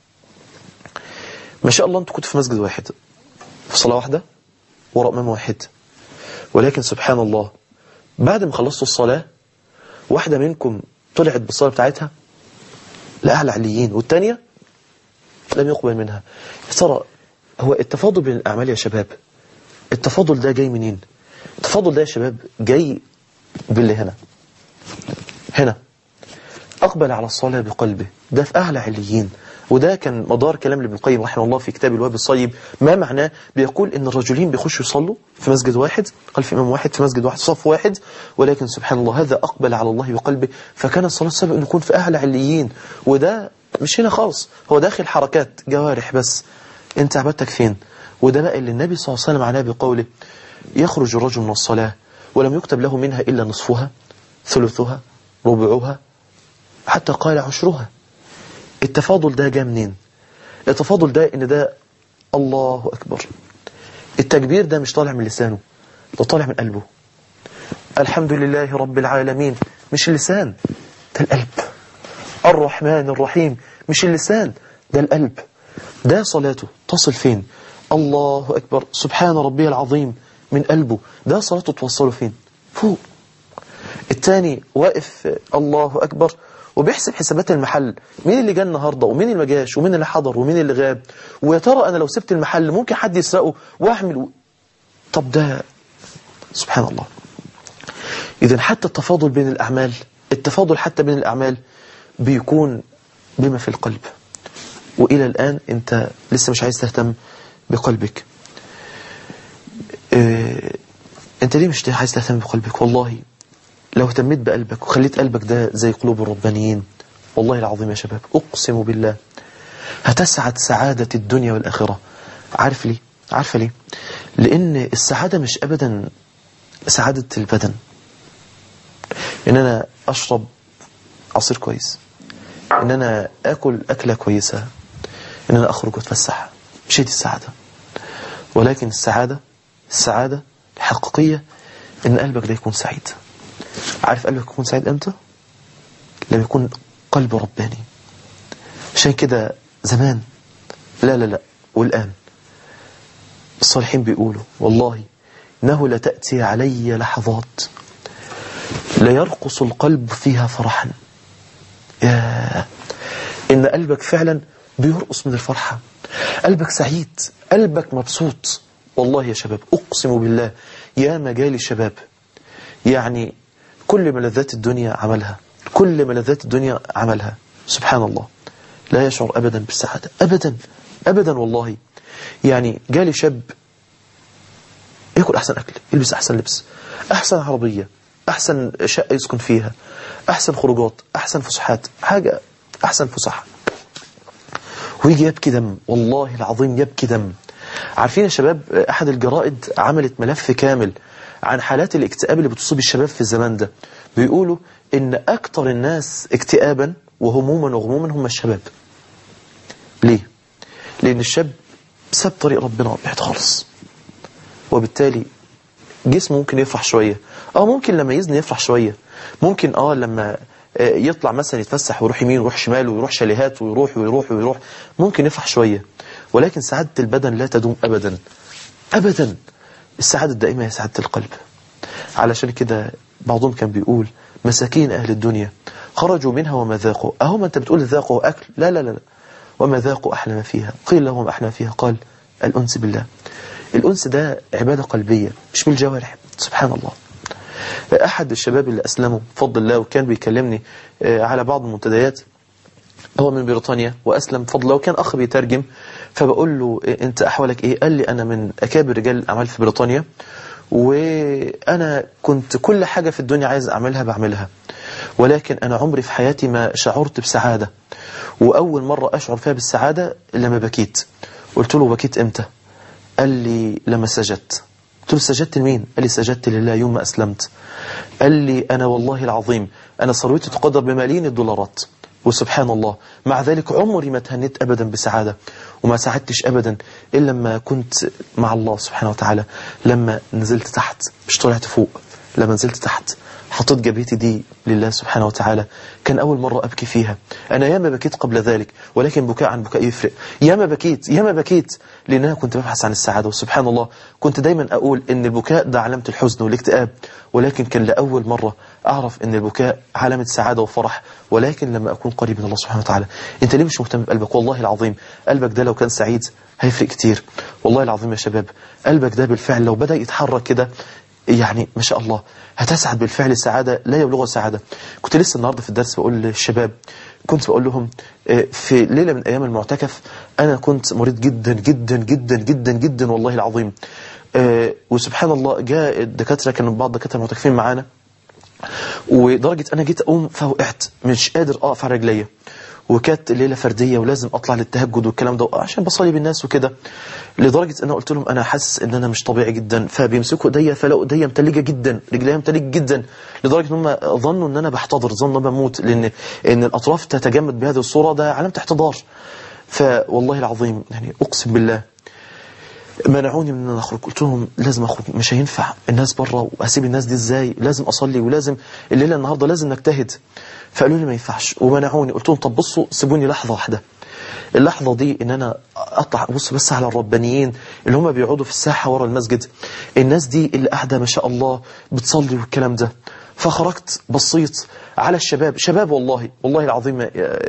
ما شاء الله أنت كنت في مسجد واحد في صلاة واحدة وراء إمام واحد ولكن سبحان الله بعد ما خلصتوا الصلاة واحدة منكم طلعت بالصلاة بتاعتها لأعلى عليين والتانية لم يقبل منها يا ترى هو التفاضل بين الأعمال يا شباب التفاضل ده جاي منين التفاضل ده يا شباب جاي باللي هنا هنا أقبل على الصلاة بقلبه ده في أعلى عليين وده كان مدار كلام لابن القيم رحمه الله في كتاب الواب الصيب ما معناه بيقول ان الرجلين بيخشوا يصلوا في مسجد واحد خلف امام واحد في مسجد واحد صف واحد ولكن سبحان الله هذا اقبل على الله بقلبه فكان الصلاه سبب انه يكون في اعلى عليين وده مش هنا خالص هو داخل حركات جوارح بس انت عبادتك فين وده بقى اللي النبي صلى الله عليه وسلم عليه بقوله يخرج الرجل من الصلاه ولم يكتب له منها الا نصفها ثلثها ربعها حتى قال عشرها التفاضل ده جاء منين التفاضل ده ان ده الله أكبر التكبير ده مش طالع من لسانه ده طالع من قلبه الحمد لله رب العالمين مش اللسان ده القلب الرحمن الرحيم مش اللسان ده القلب ده صلاته تصل فين الله أكبر سبحان ربي العظيم من قلبه ده صلاته توصله فين فوق الثاني واقف الله أكبر وبيحسب حسابات المحل مين اللي جاء النهارده ومين اللي ما جاش ومين اللي حضر ومين اللي غاب ويا ترى انا لو سبت المحل ممكن حد يسرقه واعمل و... طب ده سبحان الله اذا حتى التفاضل بين الاعمال التفاضل حتى بين الاعمال بيكون بما في القلب والى الان انت لسه مش عايز تهتم بقلبك اه انت ليه مش عايز تهتم بقلبك والله لو اهتميت بقلبك وخليت قلبك ده زي قلوب الربانيين والله العظيم يا شباب أقسم بالله هتسعد سعادة الدنيا والآخرة عارف ليه؟ عارفة ليه؟ لأن السعادة مش أبدا سعادة البدن إن أنا أشرب عصير كويس إن أنا أكل أكلة كويسة إن أنا أخرج وأتفسح مش دي السعادة ولكن السعادة السعادة الحقيقية إن قلبك ده يكون سعيد عارف قلبك يكون سعيد امتى لما يكون قلب رباني عشان كده زمان لا لا لا والآن الصالحين بيقولوا والله إنه لتأتي علي لحظات ليرقص القلب فيها فرحا يا إن قلبك فعلا بيرقص من الفرحة قلبك سعيد قلبك مبسوط والله يا شباب أقسم بالله يا مجال الشباب يعني كل ملذات الدنيا عملها كل ملذات الدنيا عملها سبحان الله لا يشعر أبدا بالسعادة أبدا أبدا والله يعني جالي شاب يأكل أحسن أكل يلبس أحسن لبس أحسن عربية أحسن شقة يسكن فيها أحسن خروجات أحسن فسحات حاجة أحسن فسح ويجي يبكي دم والله العظيم يبكي دم عارفين يا شباب أحد الجرائد عملت ملف كامل عن حالات الاكتئاب اللي بتصيب الشباب في الزمان ده بيقولوا إن أكتر الناس اكتئابا وهموما وغموما هم الشباب ليه؟ لأن الشاب ساب طريق ربنا بعد خالص وبالتالي جسمه ممكن يفرح شوية اه ممكن لما يزني يفرح شوية ممكن اه لما يطلع مثلا يتفسح ويروح يمين ويروح شمال ويروح شاليهات ويروح ويروح ويروح ممكن يفرح شوية ولكن سعادة البدن لا تدوم أبدا أبدا السعادة الدائمة هي سعادة القلب علشان كده بعضهم كان بيقول مساكين أهل الدنيا خرجوا منها وما ذاقوا أهم أنت بتقول ذاقوا أكل لا لا لا, لا. وما ذاقوا أحلى ما فيها قيل لهم أحلى ما فيها قال الأنس بالله الأنس ده عبادة قلبية مش بالجوارح سبحان الله أحد الشباب اللي أسلموا بفضل الله وكان بيكلمني على بعض المنتديات هو من بريطانيا وأسلم بفضل الله وكان أخ بيترجم فبقول له أنت أحوالك إيه قال لي أنا من أكابر رجال الأعمال في بريطانيا وأنا كنت كل حاجة في الدنيا عايز أعملها بعملها ولكن أنا عمري في حياتي ما شعرت بسعادة وأول مرة أشعر فيها بالسعادة لما بكيت قلت له بكيت إمتى قال لي لما سجدت قلت له سجدت لمين قال لي سجدت لله يوم ما أسلمت قال لي أنا والله العظيم أنا ثروتي تقدر بملايين الدولارات وسبحان الله مع ذلك عمري ما تهنيت أبدا بسعادة وما سعدتش أبدا إلا لما كنت مع الله سبحانه وتعالى لما نزلت تحت مش طلعت فوق لما نزلت تحت حطيت جبهتي دي لله سبحانه وتعالى كان أول مرة أبكي فيها أنا ياما بكيت قبل ذلك ولكن بكاء عن بكاء يفرق ياما بكيت ياما بكيت لأن أنا كنت ببحث عن السعادة وسبحان الله كنت دايما أقول إن البكاء ده علامة الحزن والاكتئاب ولكن كان لأول مرة أعرف إن البكاء علامة سعادة وفرح ولكن لما أكون قريب من الله سبحانه وتعالى أنت ليه مش مهتم بقلبك والله العظيم قلبك ده لو كان سعيد هيفرق كتير والله العظيم يا شباب قلبك ده بالفعل لو بدأ يتحرك كده يعني ما شاء الله هتسعد بالفعل سعادة لا يبلغها سعادة كنت لسه النهاردة في الدرس بقول للشباب كنت بقول لهم في ليلة من أيام المعتكف أنا كنت مريض جدا جدا جدا جدا جدا والله العظيم وسبحان الله جاء الدكاترة كانوا بعض الدكاترة المعتكفين معانا ودرجة أنا جيت أقوم فوقعت مش قادر أقف على رجليا وكانت ليلة فردية ولازم أطلع للتهجد والكلام ده عشان بصلي بالناس وكده لدرجة أنا قلت لهم أنا حاسس إن أنا مش طبيعي جدا فبيمسكوا إيديا فلاقوا إيديا متلجة جدا رجليا متلجة جدا لدرجة إن هم ظنوا إن أنا بحتضر ظنوا بموت لأن إن الأطراف تتجمد بهذه الصورة ده علامة احتضار فوالله العظيم يعني أقسم بالله منعوني من ان اخرج قلت لهم لازم اخرج مش هينفع الناس بره واسيب الناس دي ازاي لازم اصلي ولازم الليله النهارده لازم نجتهد فقالوا لي ما ينفعش ومنعوني قلت لهم طب بصوا سيبوني لحظه واحده اللحظه دي ان انا اطلع ابص بس على الربانيين اللي هم بيقعدوا في الساحه ورا المسجد الناس دي اللي قاعده ما شاء الله بتصلي والكلام ده فخرجت بصيت على الشباب شباب والله والله العظيم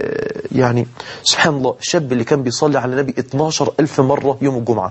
يعني سبحان الله الشاب اللي كان بيصلي على النبي 12 ألف مرة يوم الجمعة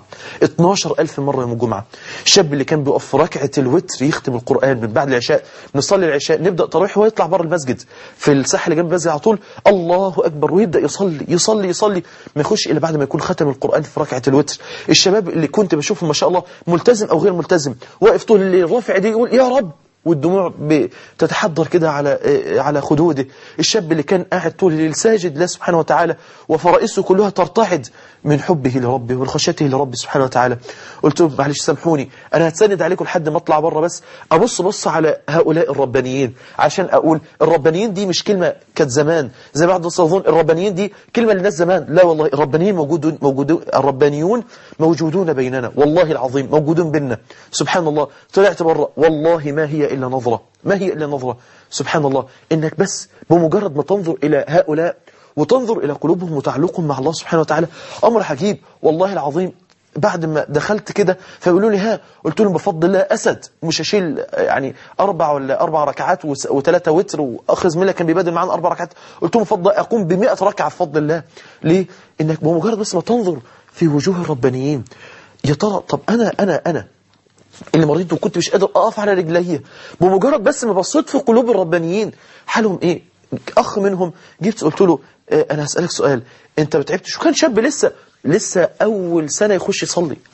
12 ألف مرة يوم الجمعة الشاب اللي كان بيقف في ركعة الوتر يختم القرآن من بعد العشاء نصلي العشاء نبدأ تراويح ويطلع بره المسجد في الساحة اللي جنب المسجد على طول الله أكبر ويبدأ يصلي يصلي يصلي ما يخش إلا بعد ما يكون ختم القرآن في ركعة الوتر الشباب اللي كنت بشوفهم ما شاء الله ملتزم أو غير ملتزم واقف طول الليل رافع دي يقول يا رب والدموع بتتحضر كده على على خدوده الشاب اللي كان قاعد طول الليل ساجد لله سبحانه وتعالى وفرائسه كلها ترتعد من حبه لربه ومن خشيته لربه سبحانه وتعالى قلت لهم معلش سامحوني انا هتسند عليكم لحد ما اطلع بره بس ابص بص على هؤلاء الربانيين عشان اقول الربانيين دي مش كلمه كانت زمان زي بعض الناس يظن الربانيين دي كلمه للناس زمان لا والله الربانيين موجودون موجودون الربانيون موجودون بيننا والله العظيم موجودون بيننا سبحان الله طلعت بره والله ما هي إلا نظرة ما هي إلا نظرة سبحان الله إنك بس بمجرد ما تنظر إلى هؤلاء وتنظر إلى قلوبهم وتعلقهم مع الله سبحانه وتعالى أمر عجيب والله العظيم بعد ما دخلت كده فيقولوا لي ها قلت لهم بفضل الله أسد مش هشيل يعني أربع ولا أربع ركعات وثلاثة وتر وأخ زميلة كان بيبادل معانا أربع ركعات قلت لهم بفضل أقوم بمئة ركعة بفضل الله ليه؟ إنك بمجرد بس ما تنظر في وجوه الربانيين يا ترى طب أنا أنا أنا اللي مريض وكنت مش قادر اقف على رجلي بمجرد بس ما بصيت في قلوب الربانيين حالهم ايه اخ منهم جبت قلت له اه انا هسالك سؤال انت ما تعبتش وكان شاب لسه لسه اول سنه يخش يصلي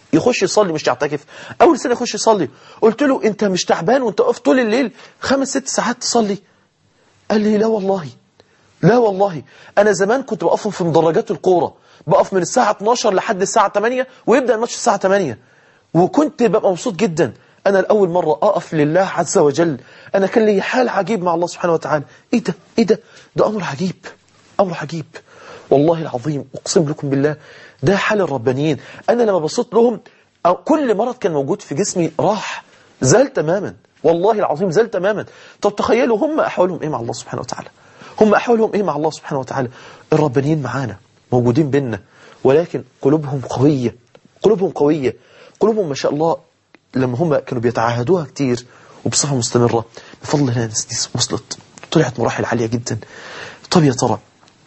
يخش يصلي مش يعتكف اول سنه يخش يصلي قلت له انت مش تعبان وانت واقف طول الليل خمس ست ساعات تصلي قال لي لا والله لا والله انا زمان كنت بقفهم في مدرجات الكوره بقف من الساعه 12 لحد الساعه 8 ويبدا الماتش الساعه 8 وكنت ببقى مبسوط جدا انا لاول مره اقف لله عز وجل انا كان لي حال عجيب مع الله سبحانه وتعالى ايه ده ايه ده ده امر عجيب امر عجيب والله العظيم اقسم لكم بالله ده حال الربانيين انا لما بصيت لهم أو كل مرض كان موجود في جسمي راح زال تماما والله العظيم زال تماما طب تخيلوا هم احوالهم ايه مع الله سبحانه وتعالى هم احوالهم ايه مع الله سبحانه وتعالى الربانيين معانا موجودين بينا ولكن قلوبهم قوية قلوبهم قوية قلوبهم ما شاء الله لما هم كانوا بيتعاهدوها كتير وبصفة مستمرة بفضل الله الناس دي وصلت طلعت مراحل عالية جدا طب يا ترى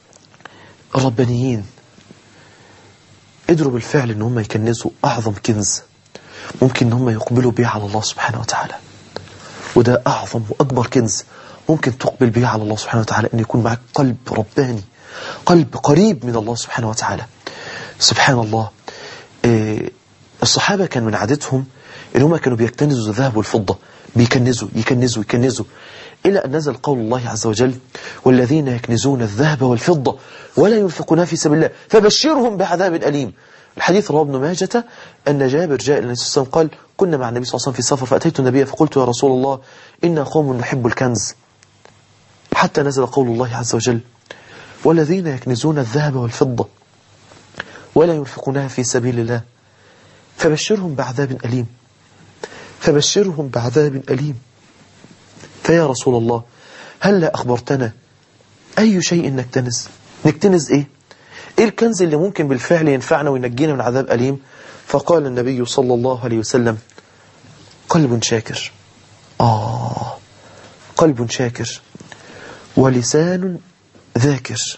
الربانيين قدروا بالفعل ان هم يكنزوا اعظم كنز ممكن ان هم يقبلوا بيه على الله سبحانه وتعالى وده اعظم واكبر كنز ممكن تقبل بيه على الله سبحانه وتعالى ان يكون معك قلب رباني قلب قريب من الله سبحانه وتعالى سبحان الله إيه الصحابة كان من عادتهم ان هم كانوا بيكتنزوا الذهب والفضة بيكنزوا يكنزوا يكنزوا إلى أن نزل قول الله عز وجل والذين يكنزون الذهب والفضة ولا ينفقونها في سبيل الله فبشرهم بعذاب أليم الحديث رواه ابن ماجة أن جابر جاء إلى النبي صلى الله عليه وسلم قال كنا مع النبي صلى الله عليه وسلم في سفر فأتيت النبي فقلت يا رسول الله إنا قوم نحب الكنز حتى نزل قول الله عز وجل والذين يكنزون الذهب والفضة ولا ينفقونها في سبيل الله فبشرهم بعذاب أليم فبشرهم بعذاب أليم فيا رسول الله هل لا أخبرتنا أي شيء نكتنز نكتنز إيه إيه الكنز اللي ممكن بالفعل ينفعنا وينجينا من عذاب أليم فقال النبي صلى الله عليه وسلم قلب شاكر آه قلب شاكر ولسان ذاكر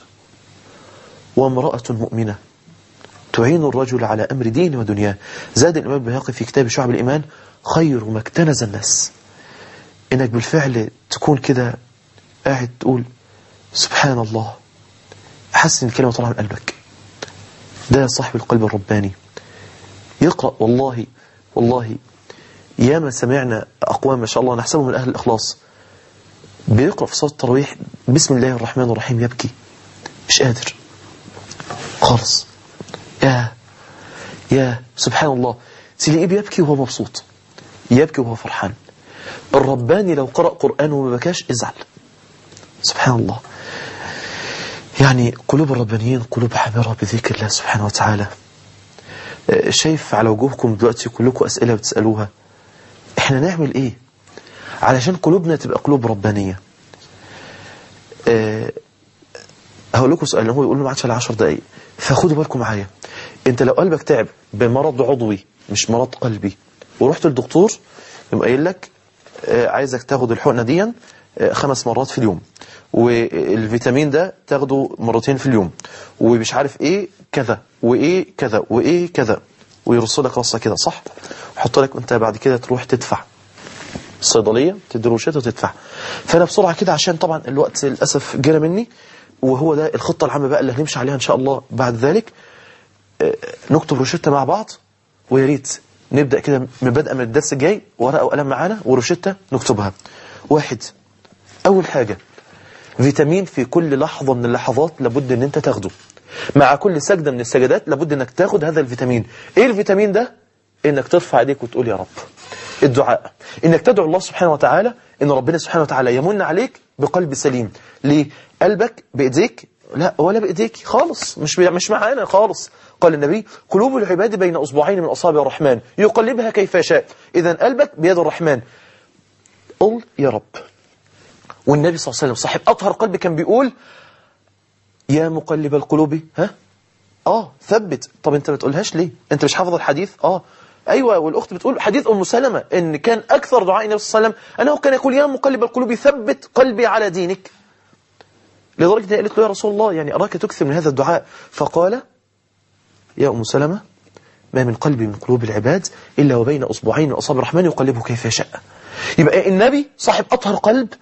وامرأة مؤمنة تعين الرجل على أمر دين ودنياه زاد الإمام البيهقي في كتاب شعب الإيمان خير ما اكتنز الناس إنك بالفعل تكون كده قاعد تقول سبحان الله حسن الكلمة طالعة من قلبك ده صاحب القلب الرباني يقرأ والله والله ياما سمعنا أقوام ما شاء الله نحسبهم من أهل الإخلاص بيقرأ في صلاة التراويح بسم الله الرحمن الرحيم يبكي مش قادر خالص يا يا سبحان الله تلاقيه بيبكي وهو مبسوط يبكي وهو فرحان الرباني لو قرأ قرآن وما بكاش ازعل سبحان الله يعني قلوب الربانيين قلوب حمرة بذكر الله سبحانه وتعالى شايف على وجوهكم دلوقتي كلكم أسئلة بتسألوها احنا نعمل ايه علشان قلوبنا تبقى قلوب ربانية أه هقول لكم سؤال هو يقول له ما عادش على 10 دقايق فخدوا بالكم معايا انت لو قلبك تعب بمرض عضوي مش مرض قلبي ورحت للدكتور يقوم قايل لك آه عايزك تاخد الحقنه دي آه خمس مرات في اليوم والفيتامين ده تاخده مرتين في اليوم ومش عارف ايه كذا وايه كذا وايه كذا ويرص لك رصه كده صح ويحط لك انت بعد كده تروح تدفع الصيدليه تدي روشته وتدفع فانا بسرعه كده عشان طبعا الوقت للاسف جرى مني وهو ده الخطه العامه بقى اللي هنمشي عليها ان شاء الله بعد ذلك نكتب روشته مع بعض ويا ريت نبدا كده من بدء من الدرس الجاي ورقه وقلم معانا وروشته نكتبها واحد اول حاجه فيتامين في كل لحظه من اللحظات لابد ان انت تاخده مع كل سجده من السجدات لابد انك تاخد هذا الفيتامين ايه الفيتامين ده انك ترفع ايديك وتقول يا رب الدعاء انك تدعو الله سبحانه وتعالى ان ربنا سبحانه وتعالى يمن عليك بقلب سليم ليه قلبك بايديك لا ولا بايديك خالص مش مش معانا خالص قال النبي قلوب العباد بين اصبعين من اصابع الرحمن يقلبها كيف يشاء اذا قلبك بيد الرحمن قل يا رب والنبي صلى الله عليه وسلم صاحب اطهر قلب كان بيقول يا مقلب القلوب ها اه ثبت طب انت ما تقولهاش ليه انت مش حافظ الحديث اه ايوه والاخت بتقول حديث ام سلمة ان كان اكثر دعاء النبي صلى الله عليه وسلم انه كان يقول يا مقلب القلوب ثبت قلبي على دينك لدرجه قالت له يا رسول الله يعني اراك تكثر من هذا الدعاء فقال يا ام سلمة ما من قلب من قلوب العباد الا وبين اصبعين من اصابع الرحمن يقلبه كيف يشاء يبقى النبي صاحب اطهر قلب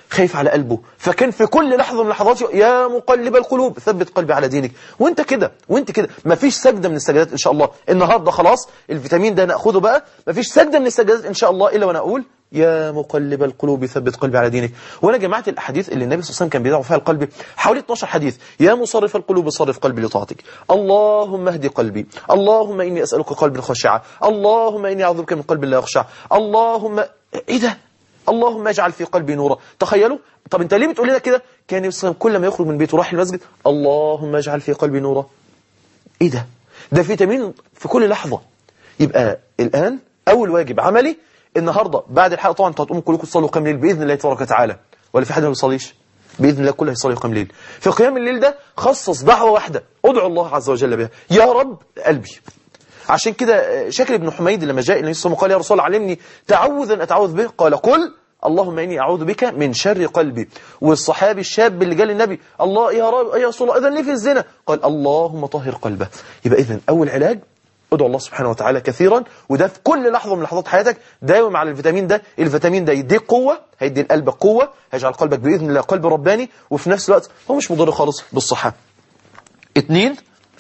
خايف على قلبه فكان في كل لحظة من لحظاته يا مقلب القلوب ثبت قلبي على دينك وانت كده وانت كده مفيش سجدة من السجدات ان شاء الله النهاردة خلاص الفيتامين ده ناخده بقى مفيش سجدة من السجدات ان شاء الله الا وانا اقول يا مقلب القلوب ثبت قلبي على دينك وانا جمعت الاحاديث اللي النبي صلى الله عليه وسلم كان بيدعو فيها القلب حوالي 12 حديث يا مصرف القلوب صرف قلبي لطاعتك اللهم اهدي قلبي اللهم اني اسالك قلبا خاشعا اللهم اني اعوذ بك من قلب لا يخشع اللهم ايه ده اللهم اجعل في قلبي نورا تخيلوا طب انت ليه بتقول لنا كده كان النبي صلى الله عليه وسلم كل ما يخرج من بيته راح المسجد اللهم اجعل في قلبي نورا ايه ده ده فيتامين في كل لحظة يبقى الآن أول واجب عملي النهاردة بعد الحلقة طبعا انتوا هتقوموا كلكم تصلوا قيام ليل بإذن الله تبارك وتعالى ولا في حد ما بيصليش بإذن الله كله هيصلي قيام ليل في قيام الليل ده خصص دعوة واحدة ادعو الله عز وجل بها يا رب قلبي عشان كده شكل ابن حميد لما جاء النبي صلى الله عليه وسلم قال يا رسول الله علمني تعوذا أتعوذ به قال قل اللهم إني أعوذ بك من شر قلبي والصحابي الشاب اللي جاء للنبي الله يا رب يا رسول الله إذن ليه في الزنا قال اللهم طهر قلبه يبقى إذن أول علاج ادعو الله سبحانه وتعالى كثيرا وده في كل لحظة من لحظات حياتك داوم على الفيتامين ده الفيتامين ده يديك قوة هيدي القلب قوة هيجعل قلبك بإذن الله قلب رباني وفي نفس الوقت هو مش مضر خالص بالصحة اتنين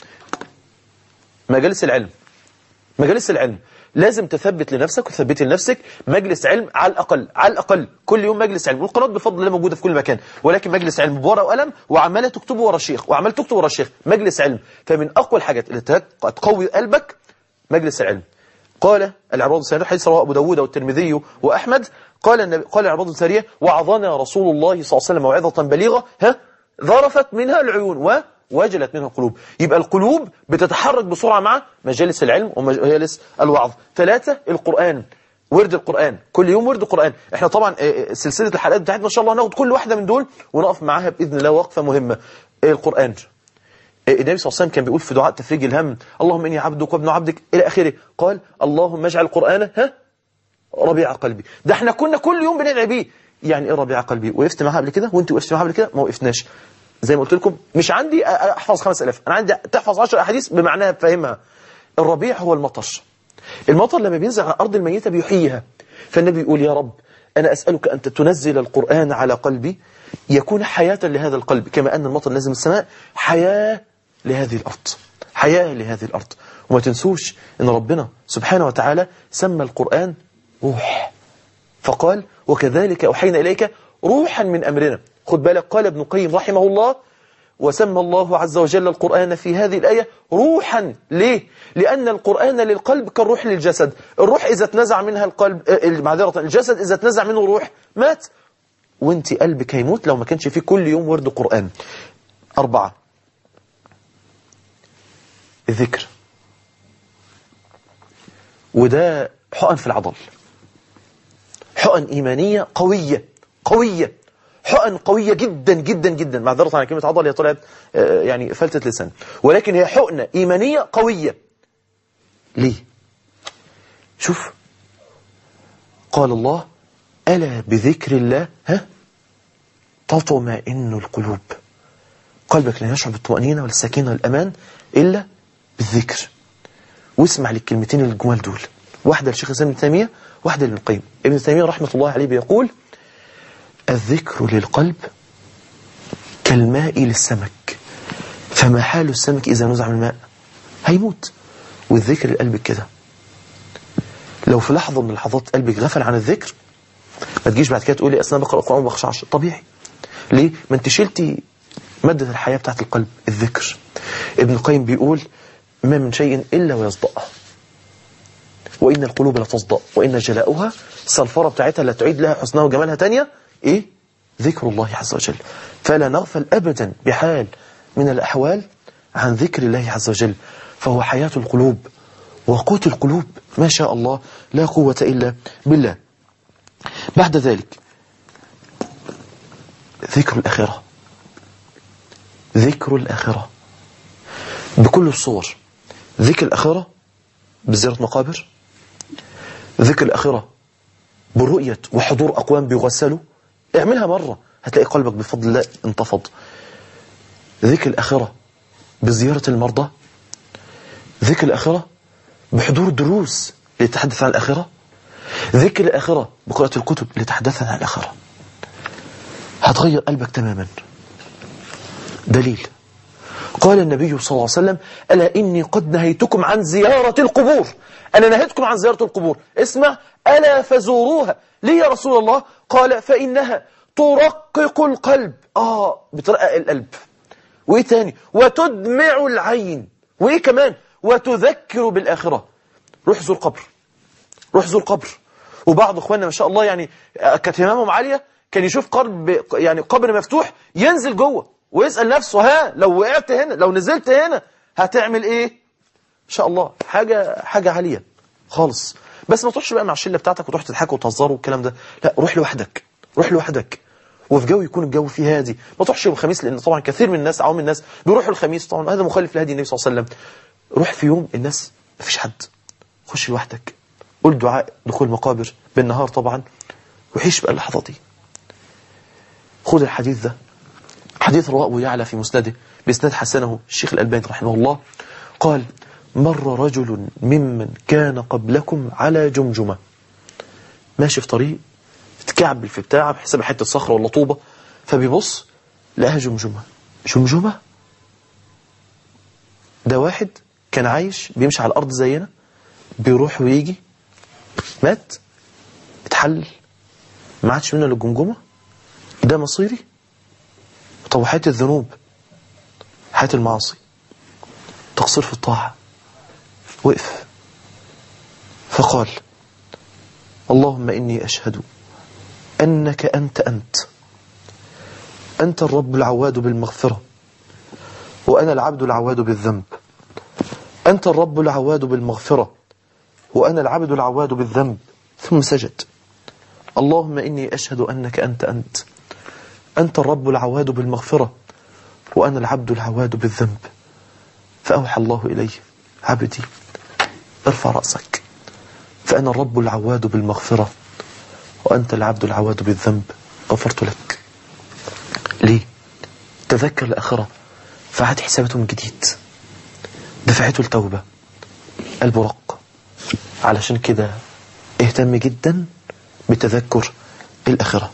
مجالس العلم مجالس العلم لازم تثبت لنفسك وتثبتي لنفسك مجلس علم على الأقل على الأقل كل يوم مجلس علم والقناة بفضل الله موجودة في كل مكان ولكن مجلس علم بورقه وقلم وعمالة تكتبه ورا الشيخ وعمال تكتب ورا الشيخ مجلس علم فمن أقوى الحاجات اللي تقوي قلبك مجلس العلم قال العباد السرية حديث رواه أبو داود والترمذي وأحمد قال النبي قال العباد السرية وعظنا رسول الله صلى الله عليه وسلم موعظة بليغة ها ظرفت منها العيون و وجلت منها القلوب يبقى القلوب بتتحرك بسرعة مع مجالس العلم ومجالس الوعظ ثلاثة القرآن ورد القرآن كل يوم ورد القرآن احنا طبعا سلسلة الحلقات بتاعتنا ان شاء الله هناخد كل واحدة من دول ونقف معاها بإذن الله وقفة مهمة القرآن النبي صلى الله عليه وسلم كان بيقول في دعاء تفريج الهم اللهم إني عبدك وابن عبدك إلى آخره قال اللهم اجعل القرآن ها ربيع قلبي ده احنا كنا كل يوم بندعي بيه يعني ايه ربيع قلبي وقفت معاها قبل كده وانت وقفت معاها قبل كده ما وقفناش زي ما قلت لكم مش عندي احفظ 5000 انا عندي تحفظ 10 احاديث بمعناها فاهمها الربيع هو المطر المطر لما بينزل على الارض الميته بيحييها فالنبي يقول يا رب انا اسالك ان تنزل القران على قلبي يكون حياه لهذا القلب كما ان المطر لازم السماء حياه لهذه الارض حياه لهذه الارض وما تنسوش ان ربنا سبحانه وتعالى سمى القران روح فقال وكذلك اوحينا اليك روحا من امرنا خد بالك قال ابن قيم رحمه الله وسمى الله عز وجل القرآن في هذه الآية روحا ليه؟ لأن القرآن للقلب كالروح للجسد الروح إذا تنزع منها القلب معذرة الجسد إذا تنزع منه روح مات وانت قلبك هيموت لو ما كانش فيه كل يوم ورد قرآن أربعة الذكر وده حقن في العضل حقن إيمانية قوية قوية حقن قوية جدا جدا جدا معذرة عن كلمة عضل هي طلعت يعني فلتة لسان ولكن هي حقنة إيمانية قوية ليه شوف قال الله ألا بذكر الله ها تطمئن القلوب قلبك لا يشعر بالطمأنينة والسكينة والأمان إلا بالذكر واسمع للكلمتين الجمال دول واحدة للشيخ الإسلام ابن تيمية واحدة لابن القيم ابن تيمية رحمة الله عليه بيقول الذكر للقلب كالماء للسمك فما حال السمك إذا نزع من الماء هيموت والذكر للقلب كده لو في لحظة من لحظات قلبك غفل عن الذكر ما تجيش بعد كده تقولي أصلا بقرأ القرآن وما بخشعش طبيعي ليه؟ ما انت شلتي مادة الحياة بتاعت القلب الذكر ابن القيم بيقول ما من شيء إلا ويصدأ وإن القلوب لا تصدأ وإن جلاؤها الصنفرة بتاعتها لا تعيد لها حسنها وجمالها تانية إيه؟ ذكر الله عز وجل فلا نغفل أبدا بحال من الأحوال عن ذكر الله عز وجل فهو حياة القلوب وقوت القلوب ما شاء الله لا قوة إلا بالله بعد ذلك ذكر الآخرة ذكر الآخرة بكل الصور ذكر الآخرة بزيارة مقابر ذكر الآخرة برؤية وحضور أقوام بيغسلوا اعملها مرة هتلاقي قلبك بفضل الله انتفض ذكر الآخرة بزيارة المرضى ذكر الآخرة بحضور الدروس لتحدث عن الآخرة ذكر الآخرة بقراءة الكتب لتحدث عن الآخرة هتغير قلبك تماما دليل قال النبي صلى الله عليه وسلم ألا إني قد نهيتكم عن زيارة القبور أنا نهيتكم عن زيارة القبور اسمع ألا فزوروها ليه يا رسول الله قال فإنها ترقق القلب آه بترقق القلب وإيه تاني وتدمع العين وإيه كمان وتذكر بالآخرة روح زور قبر روح زور قبر وبعض اخواننا ما شاء الله يعني كانت همامهم عاليه كان يشوف قبر يعني قبر مفتوح ينزل جوه ويسال نفسه ها لو وقعت هنا لو نزلت هنا هتعمل ايه ان شاء الله حاجه حاجه عاليه خالص بس ما تروحش بقى مع الشله بتاعتك وتروح تضحكوا وتهزروا والكلام ده لا روح لوحدك روح لوحدك وفي جو يكون الجو فيه هادي ما تروحش يوم الخميس لان طبعا كثير من الناس عوام الناس بيروحوا الخميس طبعا هذا مخالف لهدي النبي صلى الله عليه وسلم روح في يوم الناس ما فيش حد خش لوحدك قول دعاء دخول المقابر بالنهار طبعا وعيش بقى اللحظات دي خذ الحديث ده حديث رواه أبو يعلى في مسنده بإسناد حسنه الشيخ الألباني رحمه الله قال مر رجل ممن كان قبلكم على جمجمة ماشي في طريق اتكعبل في بتاعه بحساب حتة صخرة ولا طوبة فبيبص لقاها جمجمة جمجمة ده واحد كان عايش بيمشي على الأرض زينا بيروح ويجي مات اتحل ما عادش منه للجمجمة ده مصيري طب حياة الذنوب حياة المعاصي تقصير في الطاعة وقف فقال اللهم إني أشهد أنك أنت أنت أنت الرب العواد بالمغفرة وأنا العبد العواد بالذنب أنت الرب العواد بالمغفرة وأنا العبد العواد بالذنب ثم سجد اللهم إني أشهد أنك أنت أنت أنت الرب العواد بالمغفرة وأنا العبد العواد بالذنب فأوحى الله إليه عبدي ارفع رأسك فأنا الرب العواد بالمغفرة وأنت العبد العواد بالذنب غفرت لك ليه؟ تذكر الآخرة فعاد حسابته من جديد دفعته التوبة قلبه رق علشان كده اهتم جدا بتذكر الآخرة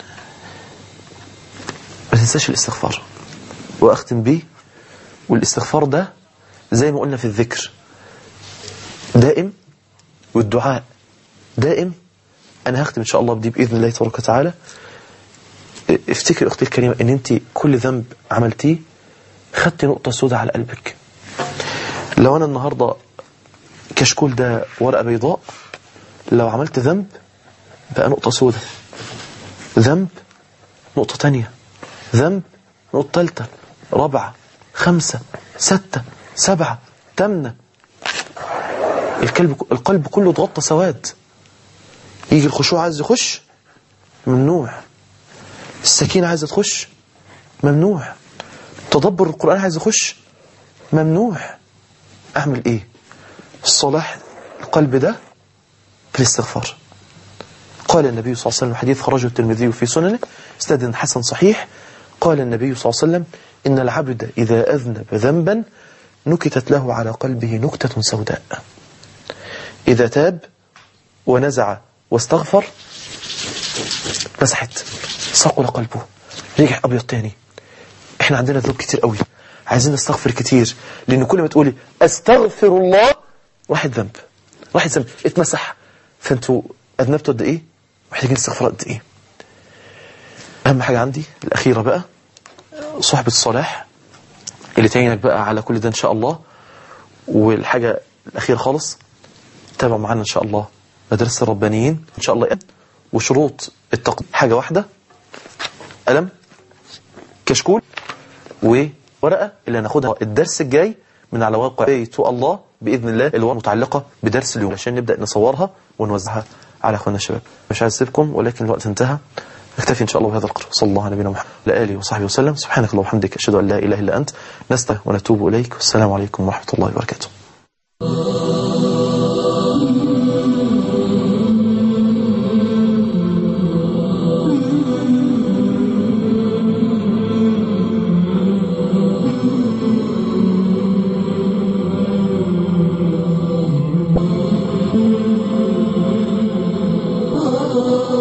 ما تنساش الاستغفار وأختم بيه والاستغفار ده زي ما قلنا في الذكر دائم والدعاء دائم أنا هختم إن شاء الله بدي بإذن الله تبارك وتعالى افتكر أختي الكريمة أن أنت كل ذنب عملتيه خدت نقطة سوداء على قلبك لو أنا النهاردة كشكول ده ورقة بيضاء لو عملت ذنب بقى نقطة سوداء ذنب نقطة تانية ذنب نقطة تالتة رابعة خمسة ستة سبعة تمنة القلب القلب كله اتغطى سواد يجي الخشوع عايز يخش ممنوع السكينة عايزة تخش ممنوع تدبر القرآن عايز يخش ممنوع أعمل إيه الصلاح القلب ده في الاستغفار قال النبي صلى الله عليه وسلم حديث خرجه الترمذي في سننه استاذ حسن صحيح قال النبي صلى الله عليه وسلم إن العبد إذا أذنب ذنبا نكتت له على قلبه نكتة سوداء إذا تاب ونزع واستغفر مسحت صقل قلبه رجع أبيض تاني احنا عندنا ذنوب كتير قوي عايزين نستغفر كتير لأن كل ما تقولي أستغفر الله واحد ذنب واحد ذنب اتمسح فانتوا أذنبتوا قد إيه محتاجين استغفار قد إيه أهم حاجة عندي الأخيرة بقى صحبة الصلاح اللي تعينك بقى على كل ده إن شاء الله والحاجة الأخيرة خالص تابع معانا إن شاء الله مدرسة الربانيين إن شاء الله وشروط التقديم حاجة واحدة قلم كشكول وورقة اللي هناخدها الدرس الجاي من على موقع بيت الله بإذن الله اللي هو متعلقة بدرس اليوم عشان نبدأ نصورها ونوزعها على أخواننا الشباب مش عايز أسيبكم ولكن الوقت انتهى نكتفي إن شاء الله بهذا القدر صلى الله على نبينا محمد وعلى آله وصحبه وسلم سبحانك اللهم وبحمدك أشهد أن لا إله إلا أنت نستغفرك ونتوب إليك والسلام عليكم ورحمة الله وبركاته Oh